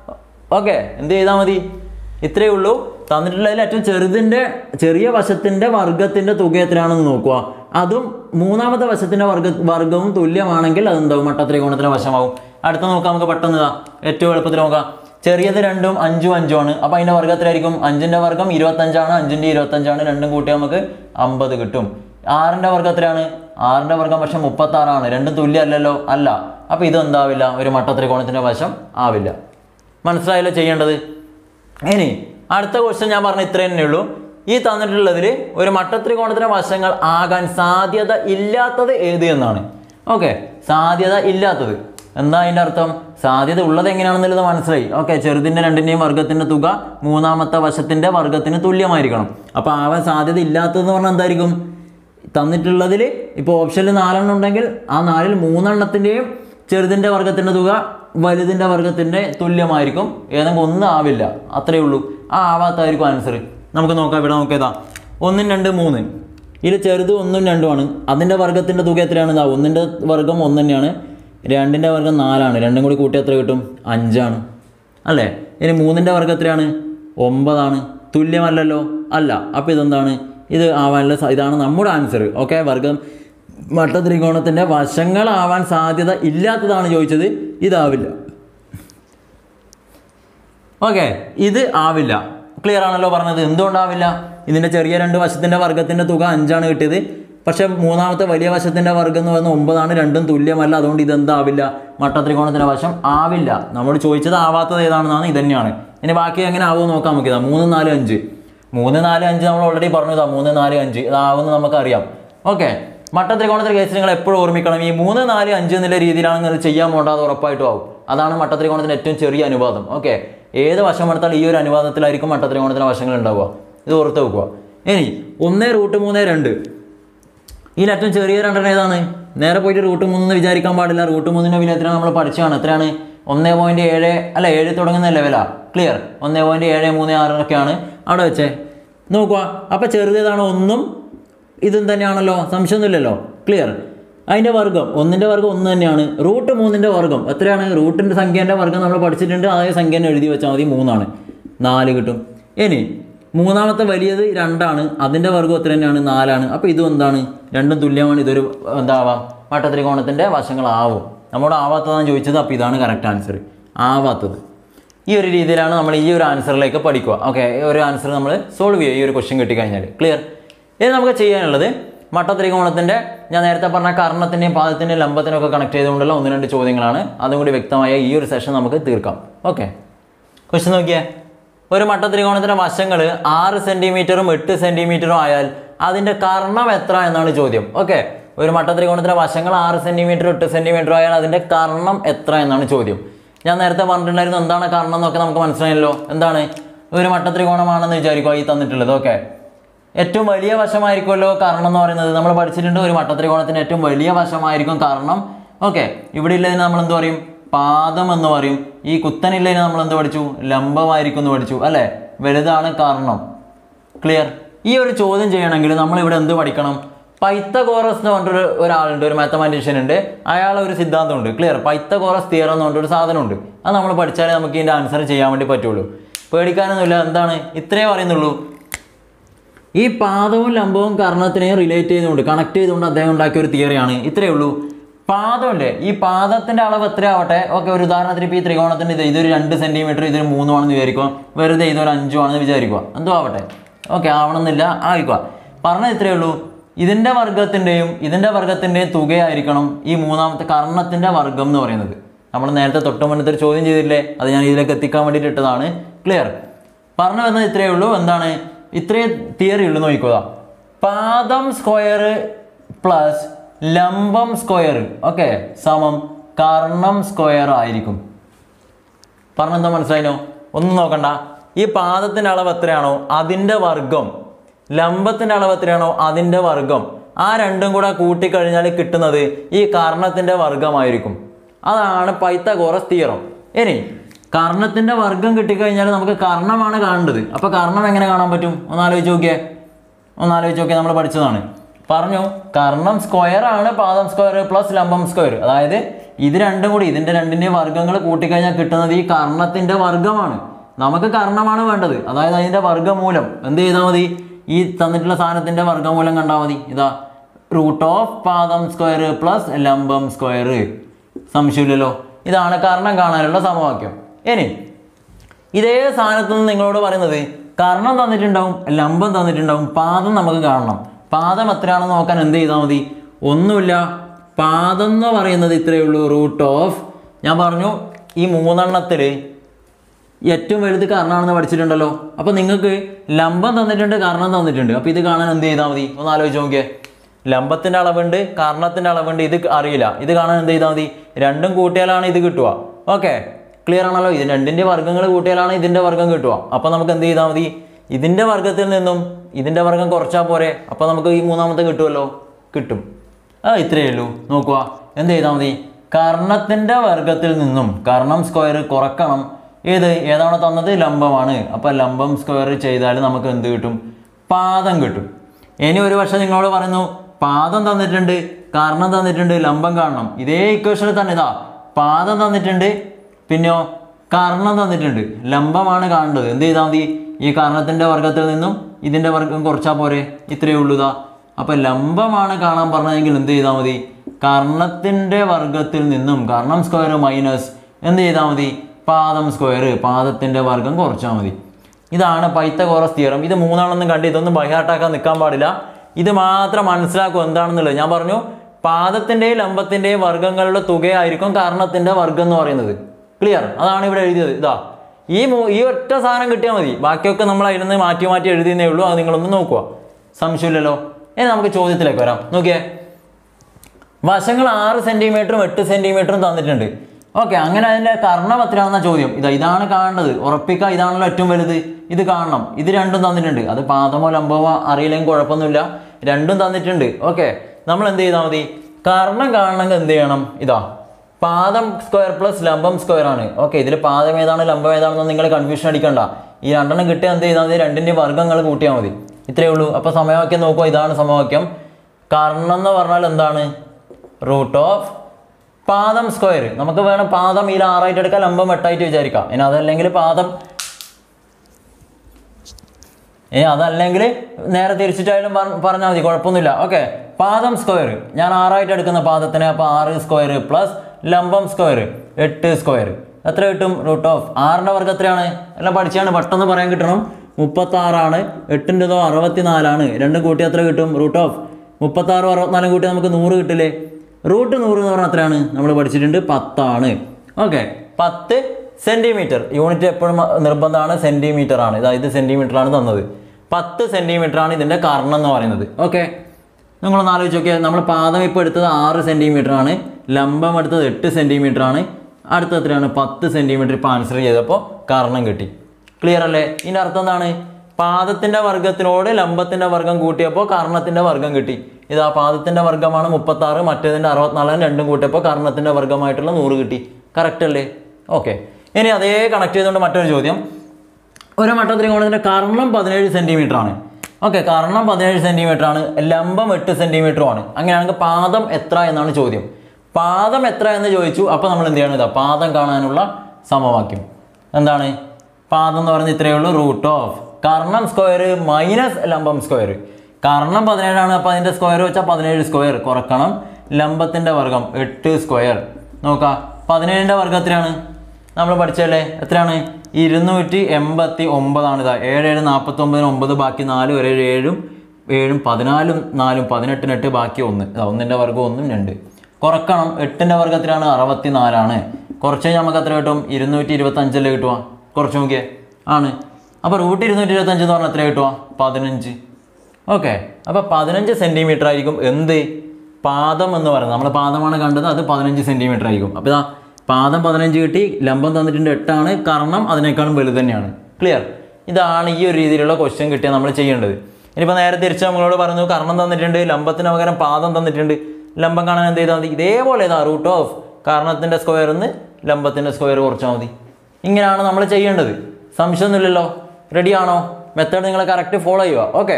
ഓക്കെ എന്ത് ചെയ്താൽ മതി ഇത്രയേ ഉള്ളൂ തന്നിട്ടുള്ളതിൽ ഏറ്റവും ചെറുതിൻ്റെ ചെറിയ വശത്തിൻ്റെ വർഗത്തിൻ്റെ തുക എത്രയാണെന്ന് നോക്കുക അതും മൂന്നാമത്തെ വശത്തിൻ്റെ വർഗ വർഗവും തുല്യമാണെങ്കിൽ അതെന്താവും മട്ട ത്രികോണത്തിന് വശമാവും അടുത്ത നോക്കാം നമുക്ക് പെട്ടെന്ന് ഇതാ ഏറ്റവും എളുപ്പത്തിൽ നോക്കാം ചെറിയത് രണ്ടും അഞ്ചും അഞ്ചും ആണ് അപ്പോൾ അതിൻ്റെ വർഗ്ഗം എത്രയായിരിക്കും അഞ്ചിൻ്റെ വർഗ്ഗം ഇരുപത്തഞ്ചാണ് അഞ്ചിൻ്റെ ഇരുപത്തഞ്ചാണ് രണ്ടും കൂട്ടിയാൽ നമുക്ക് അമ്പത് കിട്ടും ആറിൻ്റെ വർഗ്ഗം എത്രയാണ് ആറിൻ്റെ വർഗ്ഗം പക്ഷെ മുപ്പത്തി ആറാണ് രണ്ടും തുല്യമല്ലല്ലോ അല്ല അപ്പോൾ ഇത് എന്താവില്ല ഒരു മട്ട ത്രികോണത്തിൻ്റെ വശം ആവില്ല മനസ്സിലായല്ലോ ചെയ്യേണ്ടത് ഇനി അടുത്ത ക്വസ്റ്റ്യൻ ഞാൻ പറഞ്ഞ ഇത്രേ തന്നെ ഉള്ളൂ ഈ തന്നിട്ടുള്ളതിൽ ഒരു മട്ടത്രികോണത്തിന്റെ വശങ്ങൾ ആകാൻ സാധ്യത ഇല്ലാത്തത് ഏത് എന്നാണ് ഓക്കെ സാധ്യത ഇല്ലാത്തത് എന്താ അതിന്റെ അർത്ഥം സാധ്യത ഉള്ളത് എങ്ങനെയാണെന്നുള്ളത് മനസ്സിലായി ഓക്കെ ചെറുതിന്റെ രണ്ടിന്റെയും വർഗത്തിന്റെ തുക മൂന്നാമത്തെ വശത്തിന്റെ വർഗത്തിന് തുല്യമായിരിക്കണം അപ്പൊ ആവാൻ സാധ്യത ഇല്ലാത്തതെന്ന് പറഞ്ഞാൽ എന്തായിരിക്കും തന്നിട്ടുള്ളതിൽ ഇപ്പോൾ ഓപ്ഷനിൽ നാലെണ്ണം ഉണ്ടെങ്കിൽ ആ നാലിൽ മൂന്നെണ്ണത്തിൻ്റെയും ചെറുതിൻ്റെ വർഗത്തിൻ്റെ തുക വലുതിൻ്റെ വർഗത്തിൻ്റെ തുല്യമായിരിക്കും ഏതെങ്കിലും ഒന്ന് ആവില്ല അത്രയേ ഉള്ളൂ ആ ആവാത്തായിരിക്കും ആൻസർ നമുക്ക് നോക്കാം ഇവിടെ നോക്കിയതാ ഒന്നും രണ്ട് മൂന്ന് ഇതിൽ ചെറുത് ഒന്നും രണ്ടുമാണ് അതിൻ്റെ വർഗത്തിൻ്റെ തുക എത്രയാണ് ഇതാ ഒന്നിൻ്റെ വർഗം ഒന്ന് തന്നെയാണ് രണ്ടിൻ്റെ വർഗം നാലാണ് രണ്ടും കൂടി കൂട്ടി എത്ര കിട്ടും അഞ്ചാണ് അല്ലേ ഇനി മൂന്നിൻ്റെ വർഗം എത്രയാണ് ഒമ്പതാണ് തുല്യമല്ലല്ലോ അല്ല അപ്പോൾ ഇതെന്താണ് ഇത് ആവാനുള്ള സ- ഇതാണ് നമ്മുടെ ആൻസർ ഓക്കെ വർഗം മട്ട ത്രികോണത്തിൻ്റെ വശങ്ങളാവാൻ സാധ്യത ഇല്ലാത്തതാണ് ചോദിച്ചത് ഇതാവില്ല ഓക്കെ ഇത് ആവില്ല ക്ലിയർ ആണല്ലോ പറഞ്ഞത് എന്തുകൊണ്ടാവില്ല ഇതിൻ്റെ ചെറിയ രണ്ട് വശത്തിൻ്റെ വർഗത്തിൻ്റെ തുക അഞ്ചാണ് കിട്ടിയത് പക്ഷേ മൂന്നാമത്തെ വലിയ വശത്തിൻ്റെ വർഗം എന്ന് പറയുന്നത് ഒമ്പതാണ് രണ്ടും തുല്യമല്ല അതുകൊണ്ട് ഇതെന്താവില്ല മട്ട ത്രികോണത്തിൻ്റെ വശം ആവില്ല നമ്മൾ ചോദിച്ചത് ആവാത്തത് ഏതാണെന്നാണ് ഇത് തന്നെയാണ് ഇനി ബാക്കി എങ്ങനെ ആവുമോ നോക്കാം നമുക്ക് ഇതാ മൂന്ന് നാല് അഞ്ച് മൂന്ന് നാല് അഞ്ച് നമ്മൾ ഓൾറെഡി പറഞ്ഞതാ മൂന്ന് നാല് അഞ്ച് ഇതാവുമെന്ന് നമുക്കറിയാം ഓക്കെ മട്ട ത്രികോണത്തിന്റെ കേസ് നിങ്ങൾ എപ്പോഴും ഓർമ്മിക്കണം ഈ മൂന്ന് നാല് അഞ്ച് എന്നുള്ള രീതിയിലാണ് നിങ്ങൾ ചെയ്യാൻ പോകേണ്ടത് ഉറപ്പായിട്ടും ആവും അതാണ് മട്ട ത്രികോണത്തിന്റെ ഏറ്റവും ചെറിയ അനുപാതം ഓക്കെ ഏത് വശം എടുത്താൽ ഈ ഒരു അനുപാതത്തിലായിരിക്കും മട്ട ത്രികോണത്തിന്റെ വശങ്ങൾ ഉണ്ടാവുക ഇത് ഓർത്ത് വെക്കുക ഇനി ഒന്ന് റൂട്ട് മൂന്ന് രണ്ട് ഇതിൽ ഏറ്റവും ചെറിയ രണ്ടെണ്ണം ഏതാണ് നേരെ പോയിട്ട് റൂട്ട് മൂന്ന് വിചാരിക്കാൻ പാടില്ല റൂട്ട് മൂന്നിന്റെ വില എത്രയാണ് നമ്മൾ പഠിച്ചതാണ് എത്രയാണ് ഒന്നേ പോയിന്റ് ഏഴ് അല്ല ഏഴ് തുടങ്ങുന്ന ലെവലാ ക്ലിയർ ഒന്നേ പോയിന്റ് ഏഴ് മൂന്ന് ആറിനൊക്കെയാണ് അവിടെ വെച്ചേ നോക്കുക അപ്പൊ ചെറുതേതാണ് ഒന്നും ഇതും തന്നെയാണല്ലോ സംശയമൊന്നുമില്ലല്ലോ ക്ലിയർ അതിന്റെ വർഗം ഒന്നിന്റെ വർഗം ഒന്ന് തന്നെയാണ് റൂട്ട് മൂന്നിന്റെ വർഗം എത്രയാണ് റൂട്ടിന്റെ സംഖ്യേന്റെ വർഗം നമ്മൾ പഠിച്ചിട്ടുണ്ട് അതേ സംഖ്യ തന്നെ എഴുതി വെച്ചാൽ മതി മൂന്നാണ് നാല് കിട്ടും ഇനി മൂന്നാമത്തെ വലിയത് രണ്ടാണ് അതിന്റെ വർഗം എത്ര തന്നെയാണ് നാലാണ് അപ്പോൾ ഇതും എന്താണ് രണ്ടും തുല്യമാണ് ഇതൊരു എന്താവാം വട്ടത്രികോണത്തിന്റെ വശങ്ങളാവും നമ്മോട് ആവാത്തതാണ് ചോദിച്ചത് അപ്പോൾ ഇതാണ് കറക്റ്റ് ആൻസർ ആവാത്തത് ഈ ഒരു രീതിയിലാണ് നമ്മൾ ഈ ഒരു ആൻസറിലേക്ക് പഠിക്കുക ഓക്കെ ഈ ഒരു ആൻസർ നമ്മൾ സോൾവ് ചെയ്യുക ഈ ഒരു ക്വസ്റ്റ്യൻ കിട്ടിക്കഴിഞ്ഞാൽ ക്ലിയർ ഇനി നമുക്ക് ചെയ്യാനുള്ളത് മട്ട ത്രികോണത്തിന്റെ ഞാൻ നേരത്തെ പറഞ്ഞ കർണത്തിന്റെയും പാദത്തിന്റെയും ലംബത്തിനും ഒക്കെ കണക്ട് ചെയ്തുകൊണ്ടുള്ള ഒന്ന് രണ്ട് ചോദ്യങ്ങളാണ് അതും കൂടി വ്യക്തമായ ഈ ഒരു സെഷൻ നമുക്ക് തീർക്കാം ഓക്കെ ക്വസ്റ്റ്യൻ നോക്കിയേ ഒരു മട്ട ത്രികോണത്തിന്റെ വശങ്ങൾ ആറ് സെന്റിമീറ്ററും എട്ട് സെന്റിമീറ്ററും ആയാൽ അതിന്റെ കർണം എത്ര എന്നാണ് ചോദ്യം ഓക്കെ ഒരു മട്ട ത്രികോണത്തിന്റെ വശങ്ങൾ ആറ് സെന്റിമീറ്റർ എട്ട് സെന്റിമീറ്റർ ആയാൽ അതിന്റെ കർണം എത്ര എന്നാണ് ചോദ്യം ഞാൻ നേരത്തെ പറഞ്ഞിട്ടുണ്ടായിരുന്നു എന്താണ് കർണം എന്നൊക്കെ നമുക്ക് മനസ്സിലായല്ലോ എന്താണ് ഒരു മട്ട ത്രികോണമാണെന്ന് വിചാരിക്കുക ഈ തന്നിട്ടുള്ളത് ഓക്കെ ഏറ്റവും വലിയ വശമായിരിക്കുമല്ലോ കർണം എന്ന് പറയുന്നത് നമ്മൾ പഠിച്ചിട്ടുണ്ട് ഒരു മട്ടത്രികോണത്തിന് ഏറ്റവും വലിയ വശമായിരിക്കും കർണം ഓക്കെ ഇവിടെ ഉള്ളതിന് നമ്മൾ എന്ത് പറയും പാദം എന്ന് പറയും ഈ കുത്തനില്ലതിന് നമ്മൾ എന്ത് പഠിച്ചു ലംബമായിരിക്കും എന്ന് പഠിച്ചു അല്ലെ വലുതാണ് കർണം ക്ലിയർ ഈ ഒരു ചോദ്യം ചെയ്യണമെങ്കിൽ നമ്മൾ ഇവിടെ എന്ത് പഠിക്കണം പൈത്തഗോറസ് എന്ന് പറഞ്ഞിട്ടൊരു ഒരാളുണ്ട് ഒരു മാത്തമാറ്റീഷ്യൻ ഉണ്ട് അയാളെ ഒരു സിദ്ധാന്തമുണ്ട് ക്ലിയർ പൈത്തഗോറസ് തിയറം എന്ന് പറഞ്ഞിട്ടൊരു സാധനമുണ്ട് അത് നമ്മൾ പഠിച്ചാലേ നമുക്ക് ഇതിൻ്റെ ആൻസർ ചെയ്യാൻ വേണ്ടി പറ്റുള്ളൂ പേടിക്കാനൊന്നുമില്ല എന്താണ് ഇത്രേ പറയുന്നുള്ളൂ ഈ പാദവും ലംബവും കർണത്തിനെയും റിലേറ്റ് ചെയ്തുകൊണ്ട് കണക്ട് ചെയ്തുകൊണ്ട് അദ്ദേഹം ഉണ്ടാക്കിയ ഒരു തിയറിയാണ് ഇത്രയേ ഉള്ളൂ പാദമല്ലേ ഈ പാദത്തിന്റെ അളവ് എത്രയാവട്ടെ ഓക്കെ ഒരു ഉദാഹരണത്തിന് ഇപ്പോൾ ഈ ത്രികോണത്തിന്റെ ഇത് ഇതൊരു രണ്ട് സെന്റിമീറ്റർ ഇതൊരു മൂന്നുമാണെന്ന് വിചാരിക്കുക വെറുതെ ഇതൊരു അഞ്ചുമാണെന്ന് വിചാരിക്കുക എന്തോ ആവട്ടെ ഓക്കെ ആവണമെന്നില്ല ആയിക്കുക പറഞ്ഞത് ഇത്രയേ ഉള്ളൂ ഇതിന്റെ വർഗത്തിന്റെയും ഇതിന്റെ വർഗത്തിന്റെയും തുകയായിരിക്കണം ഈ മൂന്നാമത്തെ കർണത്തിന്റെ വർഗം എന്ന് പറയുന്നത് നമ്മൾ നേരത്തെ തൊട്ട് മുന്നത്തെ ഒരു ചോദ്യം ചെയ്തില്ലേ അത് ഞാൻ ഇതിലേക്ക് എത്തിക്കാൻ വേണ്ടിയിട്ട് ഇട്ടതാണ് ക്ലിയർ പറഞ്ഞു വന്നത് ഇത്രയേ ഉള്ളൂ എന്താണ് ഇത്രയും തിയറി ഉള്ളൂ നോക്കുക പാദം സ്ക്വയർ പ്ലസ് ലംബം സ്ക്വയർ ഓക്കെ സമം കർണം സ്ക്വയർ ആയിരിക്കും പറഞ്ഞെന്താ മനസ്സിലായിനോ ഒന്നും നോക്കണ്ട ഈ പാദത്തിന്റെ അളവ് എത്രയാണോ അതിന്റെ വർഗം ലംബത്തിന്റെ അളവ് എത്രയാണോ അതിന്റെ വർഗം ആ രണ്ടും കൂടെ കൂട്ടിക്കഴിഞ്ഞാൽ കിട്ടുന്നത് ഈ കർണത്തിന്റെ വർഗമായിരിക്കും അതാണ് പൈത്തഗോറസ് തിയറം ഇനി കർണത്തിന്റെ വർഗം കിട്ടിക്കഴിഞ്ഞാൽ നമുക്ക് കർണമാണ് കാണേണ്ടത് അപ്പൊ കർണം എങ്ങനെ കാണാൻ പറ്റും ഒന്ന് ആലോചിച്ച് നോക്കിയേ ഒന്ന് ആലോചിച്ച് നോക്കിയേ നമ്മൾ പഠിച്ചതാണ് പറഞ്ഞു കർണം സ്ക്വയർ ആണ് പാദം സ്ക്വയർ പ്ലസ് ലംബം സ്ക്വയർ അതായത് ഇത് രണ്ടും കൂടി ഇതിന്റെ രണ്ടിന്റെ വർഗ്ഗങ്ങൾ കൂട്ടിക്കഴിഞ്ഞാൽ കിട്ടുന്നത് ഈ കർണത്തിന്റെ വർഗമാണ് നമുക്ക് കർണമാണ് വേണ്ടത് അതായത് അതിന്റെ വർഗ്ഗമൂലം എന്ത് ചെയ്താൽ മതി ഈ തന്നിട്ടുള്ള സാധനത്തിന്റെ വർഗ്ഗമൂലം കണ്ടാൽ മതി ഇതാ റൂട്ട് ഓഫ് പാദം സ്ക്വയർ പ്ലസ് ലംബം സ്ക്വയർ സംശയമില്ലല്ലോ ഇതാണ് കർണം കാണാനുള്ള സമവാക്യം ഇനി ഇതേ സാധനത്ത് നിന്ന് നിങ്ങളോട് പറയുന്നത് കർണം തന്നിട്ടുണ്ടാവും ലംബം തന്നിട്ടുണ്ടാവും പാദം നമുക്ക് കാണണം പാദം എത്രയാണെന്ന് നോക്കാൻ എന്ത് ചെയ്താൽ മതി ഒന്നുമില്ല പാദം എന്ന് പറയുന്നത് ഇത്രയേ ഉള്ളൂ റൂട്ട് ഓഫ് ഞാൻ പറഞ്ഞു ഈ മൂന്നെണ്ണത്തിൽ ഏറ്റവും വലുത് കർണാണെന്ന് പഠിച്ചിട്ടുണ്ടല്ലോ അപ്പൊ നിങ്ങൾക്ക് ലംബം തന്നിട്ടുണ്ട് കർണം തന്നിട്ടുണ്ട് അപ്പൊ ഇത് കാണാൻ എന്ത് ചെയ്താൽ മതി ഒന്ന് ആലോചിച്ച് നോക്കിയേ ലംബത്തിന്റെ അളവുണ്ട് കർണത്തിന്റെ അളവുണ്ട് ഇത് അറിയില്ല ഇത് കാണാൻ എന്ത് ചെയ്താൽ മതി രണ്ടും കൂട്ടിയാലാണ് ഇത് കിട്ടുക ഓക്കെ ക്ലിയർ ആണല്ലോ ഇത് രണ്ടിന്റെ വർഗ്ഗങ്ങൾ കൂട്ടിയാലാണ് ഇതിന്റെ വർഗ്ഗം കിട്ടുക അപ്പൊ നമുക്ക് എന്ത് ചെയ്താൽ മതി ഇതിന്റെ വർഗ്ഗത്തിൽ നിന്നും ഇതിന്റെ വർഗ്ഗം കുറച്ചാൽ പോരെ അപ്പൊ നമുക്ക് ഈ മൂന്നാമത്തെ കിട്ടുമല്ലോ കിട്ടും ആ ഇത്രയേ ഉള്ളൂ നോക്കുക എന്ത് ചെയ്താൽ മതി കർണത്തിന്റെ വർഗത്തിൽ നിന്നും കർണം സ്ക്വയർ കുറക്കണം ഏത് ഏതാണ് തന്നത് ലംബമാണ് അപ്പൊ ലംബം സ്ക്വയർ ചെയ്താൽ നമുക്ക് എന്ത് കിട്ടും പാദം കിട്ടും ഇനി ഒരു പക്ഷെ നിങ്ങളോട് പറയുന്നു പാദം തന്നിട്ടുണ്ട് കർണം തന്നിട്ടുണ്ട് ലംബം കാണണം ഇതേ ഇക്വേഷനിൽ തന്നെ ഇതാ പാദം തന്നിട്ടുണ്ട് പിന്നെയോ കർണം തന്നിട്ടുണ്ട് ലംബമാണ് കാണേണ്ടത് എന്ത് ചെയ്താൽ മതി ഈ കർണത്തിന്റെ വർഗത്തിൽ നിന്നും ഇതിന്റെ വർഗം കുറച്ചാൽ പോരെ ഇത്രയേ ഉള്ളൂ ഇതാ അപ്പൊ ലംബമാണ് കാണാൻ പറഞ്ഞതെങ്കിൽ എന്ത് ചെയ്താൽ മതി കർണത്തിന്റെ വർഗത്തിൽ നിന്നും കർണം സ്ക്വയർ മൈനസ് എന്ത് ചെയ്താൽ മതി പാദം സ്ക്വയർ പാദത്തിന്റെ വർഗം കുറച്ചാൽ മതി ഇതാണ് പൈത്തഗോറസ് തിയറം ഇത് മൂന്നാണെന്നും കണ്ട് ഇതൊന്നും ബഹിയാട്ടാക്കാൻ നിൽക്കാൻ പാടില്ല ഇത് മാത്രം മനസ്സിലാക്കും എന്താണെന്നുള്ളത് ഞാൻ പറഞ്ഞു പാദത്തിന്റെയും ലംബത്തിന്റെയും വർഗങ്ങളുടെ തുകയായിരിക്കും കർണത്തിന്റെ വർഗം എന്ന് പറയുന്നത് ക്ലിയർ അതാണ് ഇവിടെ എഴുതിയത് ഇതാ ഈ മൂ- ഈ ഒറ്റ സാധനം കിട്ടിയാൽ മതി ബാക്കിയൊക്കെ നമ്മൾ അതിൽ നിന്ന് മാറ്റി മാറ്റി എഴുതിയെന്നേ ഉള്ളൂ അത് നിങ്ങളൊന്ന് നോക്കുക സംശയമില്ലല്ലോ ഇനി നമുക്ക് ചോദ്യത്തിലേക്ക് വരാം നോക്കിയേ വശങ്ങൾ ആറ് സെന്റിമീറ്ററും എട്ട് സെന്റിമീറ്ററും തന്നിട്ടുണ്ട് ഓക്കെ അങ്ങനെ അതിന്റെ കർണം എത്രയാണെന്ന ചോദ്യം ഇതാ ഇതാണ് കാണേണ്ടത് ഉറപ്പിക്കുക ഇതാണല്ലോ ഏറ്റവും വലുത് ഇത് കാണണം ഇത് രണ്ടും തന്നിട്ടുണ്ട് അത് പാദമോ ലംബമോ അറിയില്ലെങ്കിൽ കുഴപ്പമൊന്നുമില്ല രണ്ടും തന്നിട്ടുണ്ട് ഓക്കെ നമ്മൾ എന്ത് ചെയ്താൽ മതി കർണം കാണണമെങ്കിൽ എന്ത് ചെയ്യണം ഇതാ പാദം സ്ക്വയർ പ്ലസ് ലംബം സ്ക്വയർ ആണ് ഓക്കെ ഇതിൽ പാദം ഏതാണ് ലംബം ഏതാണെന്ന് നിങ്ങൾ കൺഫ്യൂഷൻ അടിക്കണ്ട ഈ രണ്ടെണ്ണം കിട്ടിയാൽ എന്ത് ചെയ്താൽ മതി രണ്ടിന്റെ വർഗ്ഗങ്ങൾ കൂട്ടിയാൽ മതി ഇത്രയേ ഉള്ളൂ അപ്പൊ സമവാക്യം നോക്കുക ഇതാണ് സമവാക്യം കർണം എന്ന് പറഞ്ഞാൽ എന്താണ് റൂട്ട് ഓഫ് പാദം സ്ക്വയർ നമുക്ക് വേണം പാദം ഇതിൽ ആറായിട്ട് എടുക്കാം ലംബം എട്ടായിട്ട് വിചാരിക്കാം ഇനി അതല്ലെങ്കിൽ പാദം ഇനി അതല്ലെങ്കിൽ നേരെ തിരിച്ചിട്ടായാലും പറ- പറഞ്ഞാൽ മതി കുഴപ്പമൊന്നുമില്ല ഓക്കെ പാദം സ്ക്വയർ ഞാൻ ആറായിട്ട് എടുക്കുന്ന പാദത്തിന് അപ്പോൾ ആറ് സ്ക്വയർ പ്ലസ് ലംബം സ്ക്വയർ എട്ട് സ്ക്വയർ എത്ര കിട്ടും റൂട്ട് ഓഫ് ആറിൻ്റെ വർഗ്ഗം എത്രയാണ് എല്ലാം പഠിച്ചാണ് പെട്ടെന്ന് പറയാൻ കിട്ടണം മുപ്പത്തി ആറാണ് എട്ടിൻ്റെതോ അറുപത്തിനാലാണ് രണ്ടും കൂട്ടി എത്ര കിട്ടും റൂട്ട് ഓഫ് മുപ്പത്താറും അറുപത്തിനാലും കൂട്ടി നമുക്ക് നൂറ് കിട്ടില്ലേ റൂട്ട് നൂറ് എന്ന് പറഞ്ഞാൽ എത്രയാണ് നമ്മൾ പഠിച്ചിട്ടുണ്ട് പത്താണ് ഓക്കെ പത്ത് സെന്റിമീറ്റർ യൂണിറ്റ് എപ്പോഴും നിർബന്ധമാണ് സെന്റിമീറ്റർ ആണ് ഇതാ ഇത് സെന്റിമീറ്റർ ആണ് തന്നത് പത്ത് സെന്റിമീറ്റർ ആണ് ഇതിന്റെ കർണം എന്ന് പറയുന്നത് ഓക്കെ നിങ്ങളൊന്ന് ആലോചിച്ച് നോക്കിയാൽ നമ്മൾ പാദം ഇപ്പോൾ എടുത്തത് ആറ് സെന്റിമീറ്റർ ആണ് ലംബം എടുത്തത് എട്ട് സെന്റിമീറ്റർ ആണ് അടുത്ത എത്രയാണ് പത്ത് സെന്റിമീറ്റർ ഇപ്പോൾ ആൻസർ ചെയ്തപ്പോൾ കർണം കിട്ടി ക്ലിയർ അല്ലേ ഇതിന്റെ അർത്ഥം എന്താണ് പാദത്തിന്റെ വർഗത്തിനോട് ലംബത്തിന്റെ വർഗം കൂട്ടിയപ്പോൾ കർണത്തിന്റെ വർഗം കിട്ടി ഇതാ പാദത്തിന്റെ വർഗമാണ് മുപ്പത്തി ആറ് മറ്റേതിന്റെ അറുപത്തിനാലും രണ്ടും കൂട്ടിയപ്പോൾ കർണത്തിന്റെ വർഗമായിട്ടുള്ള നൂറ് കിട്ടി കറക്റ്റ് അല്ലേ ഓക്കെ ഇനി അതേ കണക്ട് ചെയ്തുകൊണ്ട് മറ്റൊരു ചോദ്യം ഒരു മട്ട ത്രികോണത്തിന്റെ കർണം പതിനേഴ് സെന്റിമീറ്റർ ആണ് ഓക്കെ കർണം പതിനേഴ് സെന്റിമീറ്റർ ആണ് ലംബം എട്ട് സെന്റിമീറ്ററും ആണ് അങ്ങനെയാണെങ്കിൽ പാദം എത്ര എന്നാണ് ചോദ്യം പാദം എത്ര എന്ന് ചോദിച്ചു അപ്പോൾ നമ്മൾ എന്ത് ചെയ്യണം ഇതാ പാദം കാണാനുള്ള സമവാക്യം എന്താണ് പാദം എന്ന് പറയുന്നത് ഇത്രയേ ഉള്ളൂ റൂട്ട് ഓഫ് കർണം സ്ക്വയർ മൈനസ് ലംബം സ്ക്വയർ കർണം പതിനേഴാണ് അപ്പോൾ അതിൻ്റെ സ്ക്വയർ വെച്ചാൽ പതിനേഴ് സ്ക്വയർ കുറക്കണം ലംബത്തിൻ്റെ വർഗം എട്ട് സ്ക്വയർ നോക്കാം പതിനേഴിൻ്റെ വർഗം എത്രയാണ് നമ്മൾ പഠിച്ചല്ലേ എത്രയാണ് ഇരുന്നൂറ്റി എൺപത്തി ഒമ്പതാണ് ഇതാ ഏഴ് ഏഴ് നാൽപ്പത്തി ഒമ്പതിന് ഒമ്പത് ബാക്കി നാല് ഒരു ഏഴ് ഏഴും ഏഴും പതിനാലും നാലും പതിനെട്ടിന് എട്ട് ബാക്കി ഒന്ന് ഇതാ ഒന്നിൻ്റെ വർഗം ഒന്നും രണ്ട് കുറക്കണം എട്ടിൻ്റെ വർഗത്തിലാണ് അറുപത്തി നാലാണ് കുറച്ച് കഴിഞ്ഞാൽ നമുക്ക് എത്ര കിട്ടും ഇരുന്നൂറ്റി ഇരുപത്തി അഞ്ചല്ലേ കിട്ടുക കുറച്ച് നോക്കിയേ ആണ് അപ്പോൾ റൂട്ട് ഇരുന്നൂറ്റി ഇരുപത്തഞ്ച് എന്ന് പറഞ്ഞാൽ എത്ര കിട്ടുക പതിനഞ്ച് ഓക്കെ അപ്പോൾ പതിനഞ്ച് സെൻറ്റിമീറ്റർ ആയിരിക്കും എന്ത് പാദം എന്ന് പറയുന്നത് നമ്മൾ പാദമാണ് കണ്ടത് അത് പതിനഞ്ച് സെൻറ്റിമീറ്റർ ആയിരിക്കും അപ്പോൾ ഇതാ പാദം പതിനഞ്ച് കിട്ടി ലംബം തന്നിട്ടുണ്ട് എട്ടാണ് കർണം അതിനേക്കാളും വലുത് തന്നെയാണ് ക്ലിയർ ഇതാണ് ഈ ഒരു രീതിയിലുള്ള ക്വസ്റ്റ്യൻ കിട്ടിയാൽ നമ്മൾ ചെയ്യേണ്ടത് ഇനിയിപ്പോൾ നേരെ തിരിച്ച് നമ്മളോട് പറഞ്ഞു കർണം തന്നിട്ടുണ്ട് ലംബത്തിന് പകരം പാദം തന്നിട്ടുണ്ട് ലംബം കാണാൻ എന്ത് ചെയ്താൽ മതി ഇതേപോലെ ഇതാ റൂട്ട് ഓഫ് കർണത്തിൻ്റെ സ്ക്വയറിന്ന് ലംബത്തിൻ്റെ സ്ക്വയർ കുറച്ചാൽ മതി ഇങ്ങനെയാണ് നമ്മൾ ചെയ്യേണ്ടത് സംശയമൊന്നുമില്ലല്ലോ റെഡിയാണോ മെത്തേഡ് നിങ്ങൾ കറക്റ്റ് ഫോളോ ചെയ്യുക ഓക്കെ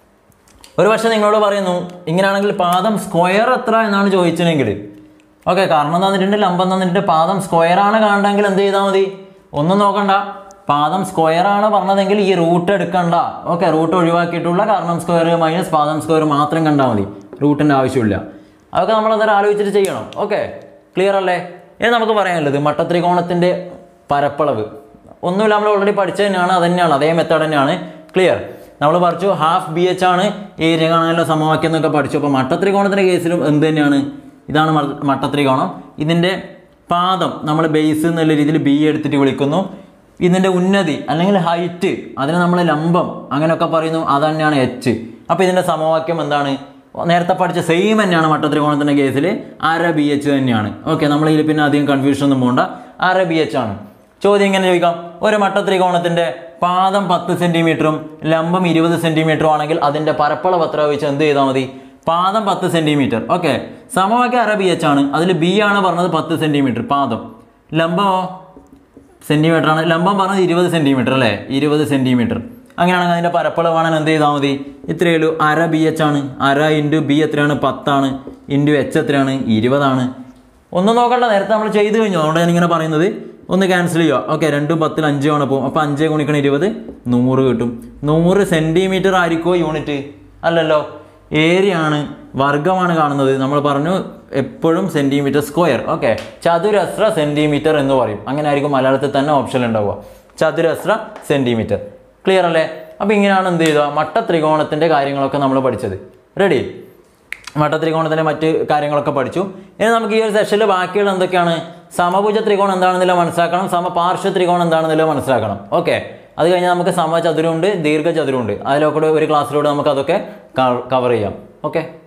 ഒരു പക്ഷേ നിങ്ങളോട് പറയുന്നു ഇങ്ങനെയാണെങ്കിൽ പാദം സ്ക്വയർ എത്ര എന്നാണ് ചോദിച്ചതെങ്കിൽ ഓക്കെ കാരണം തന്നിട്ടുണ്ട് ലംബം തന്നിട്ടുണ്ട് പാദം സ്ക്വയർ ആണ് കാണണ്ടെങ്കിൽ എന്ത് ചെയ്താൽ മതി ഒന്നും നോക്കണ്ട പാദം സ്ക്വയർ ആണ് പറഞ്ഞതെങ്കിൽ ഈ റൂട്ട് എടുക്കണ്ട ഓക്കെ റൂട്ട് ഒഴിവാക്കിയിട്ടുള്ള കാരണം സ്ക്വയർ മൈനസ് പാദം സ്ക്വയർ മാത്രം കണ്ടാൽ മതി റൂട്ടിൻ്റെ ആവശ്യമില്ല അതൊക്കെ നമ്മൾ അന്നേരം ആലോചിച്ചിട്ട് ചെയ്യണം ഓക്കെ ക്ലിയർ അല്ലേ ഇനി നമുക്ക് പറയാനുള്ളത് മട്ടത്രികോണത്തിൻ്റെ പരപ്പളവ് ഒന്നുമില്ല നമ്മൾ ഓൾറെഡി പഠിച്ചത് തന്നെയാണ് അത് തന്നെയാണ് അതേ മെത്തേഡ് തന്നെയാണ് ക്ലിയർ നമ്മൾ പഠിച്ചു ഹാഫ് ബി എച്ച് ആണ് ഏരിയ കാണാനുള്ള സമവാക്യം എന്നൊക്കെ പഠിച്ചു അപ്പോൾ മട്ടത്രികോണത്തിൻ്റെ കേസിലും എന്ത് തന്നെയാണ് ഇതാണ് മ- മട്ടത്രികോണം ഇതിൻ്റെ പാദം നമ്മൾ ബേസ് എന്നുള്ള രീതിയിൽ ബി എടുത്തിട്ട് വിളിക്കുന്നു ഇതിൻ്റെ ഉന്നതി അല്ലെങ്കിൽ ഹൈറ്റ് അതിന് നമ്മൾ ലംബം അങ്ങനെയൊക്കെ പറയുന്നു അത് തന്നെയാണ് എച്ച് അപ്പോൾ ഇതിൻ്റെ സമവാക്യം എന്താണ് നേരത്തെ പഠിച്ച സെയിം തന്നെയാണ് മട്ടത്രികോണത്തിൻ്റെ കേസിൽ അര ബി എച്ച് തന്നെയാണ് ഓക്കെ നമ്മൾ ഇതിൽ പിന്നെ അധികം കൺഫ്യൂഷൻ ഒന്നും പോകണ്ട അര ബി എച്ച് ആണ് ചോദ്യം ഇങ്ങനെ ചോദിക്കാം ഒരു മട്ടത്രികോണത്തിന്റെ പാദം പത്ത് സെന്റിമീറ്ററും ലംബം ഇരുപത് സെന്റിമീറ്ററും ആണെങ്കിൽ അതിന്റെ പരപ്പളവ് എത്ര വെച്ച് എന്ത് ചെയ്താൽ മതി പാദം പത്ത് സെന്റിമീറ്റർ ഓക്കെ സമവാക്യം അര ബി എച്ച് ആണ് അതിൽ ബി ആണ് പറഞ്ഞത് പത്ത് സെന്റിമീറ്റർ പാദം ലംബമോ സെന്റിമീറ്റർ ആണ് ലംബം പറഞ്ഞത് ഇരുപത് സെന്റിമീറ്റർ അല്ലേ ഇരുപത് സെന്റിമീറ്റർ അങ്ങനെയാണെങ്കിൽ അതിന്റെ പരപ്പളവ് കാണാൻ എന്ത് ചെയ്താൽ മതി ഇത്രയേ ഉള്ളൂ അര ബി എച്ച് ആണ് അര ഇൻറ്റു ബി എത്രയാണ് പത്താണ് ഇൻറ്റു എച്ച് എത്രയാണ് ഇരുപതാണ് ഒന്നും നോക്കണ്ട നേരത്തെ നമ്മൾ ചെയ്തു കഴിഞ്ഞു അതുകൊണ്ട് ഞാനിങ്ങനെ പറയുന്നത് ഒന്ന് ക്യാൻസൽ ചെയ്യുക ഓക്കെ രണ്ടും പത്തിൽ അഞ്ച് ആണ് പോകും അപ്പോൾ അഞ്ച് ഗുണിക്കണം ഇരുപത് നൂറ് കിട്ടും നൂറ് സെൻറ്റിമീറ്റർ ആയിരിക്കുമോ യൂണിറ്റ് അല്ലല്ലോ ഏരിയ ആണ് വർഗമാണ് കാണുന്നത് നമ്മൾ പറഞ്ഞു എപ്പോഴും സെൻറ്റിമീറ്റർ സ്ക്വയർ ഓക്കെ ചതുരശ്ര സെൻറ്റിമീറ്റർ എന്ന് പറയും അങ്ങനെ ആയിരിക്കും മലയാളത്തിൽ തന്നെ ഓപ്ഷൻ ഉണ്ടാവുക ചതുരശ്ര സെൻറ്റിമീറ്റർ ക്ലിയർ അല്ലേ അപ്പോൾ ഇങ്ങനെയാണ് എന്ത് ചെയ്യുക മട്ട ത്രികോണത്തിൻ്റെ കാര്യങ്ങളൊക്കെ നമ്മൾ പഠിച്ചത് റെഡി മട്ടത്രികോണത്തിൻ്റെ മറ്റ് കാര്യങ്ങളൊക്കെ പഠിച്ചു ഇനി നമുക്ക് ഈ ഒരു സെഷനിൽ ബാക്കിയുള്ള എന്തൊക്കെയാണ് സമഭുജ ത്രികോണം എന്താണെന്നില്ല മനസ്സിലാക്കണം സമപാർശ്വ ത്രികോണം എന്താണെന്നില്ല മനസ്സിലാക്കണം ഓക്കെ അത് കഴിഞ്ഞാൽ നമുക്ക് സമചതുരമുണ്ട് ദീർഘചതുരമുണ്ട് അതിലൊക്കെ ഒരു ക്ലാസ്സിലൂടെ നമുക്ക് അതൊക്കെ കവർ ചെയ്യാം ഓക്കെ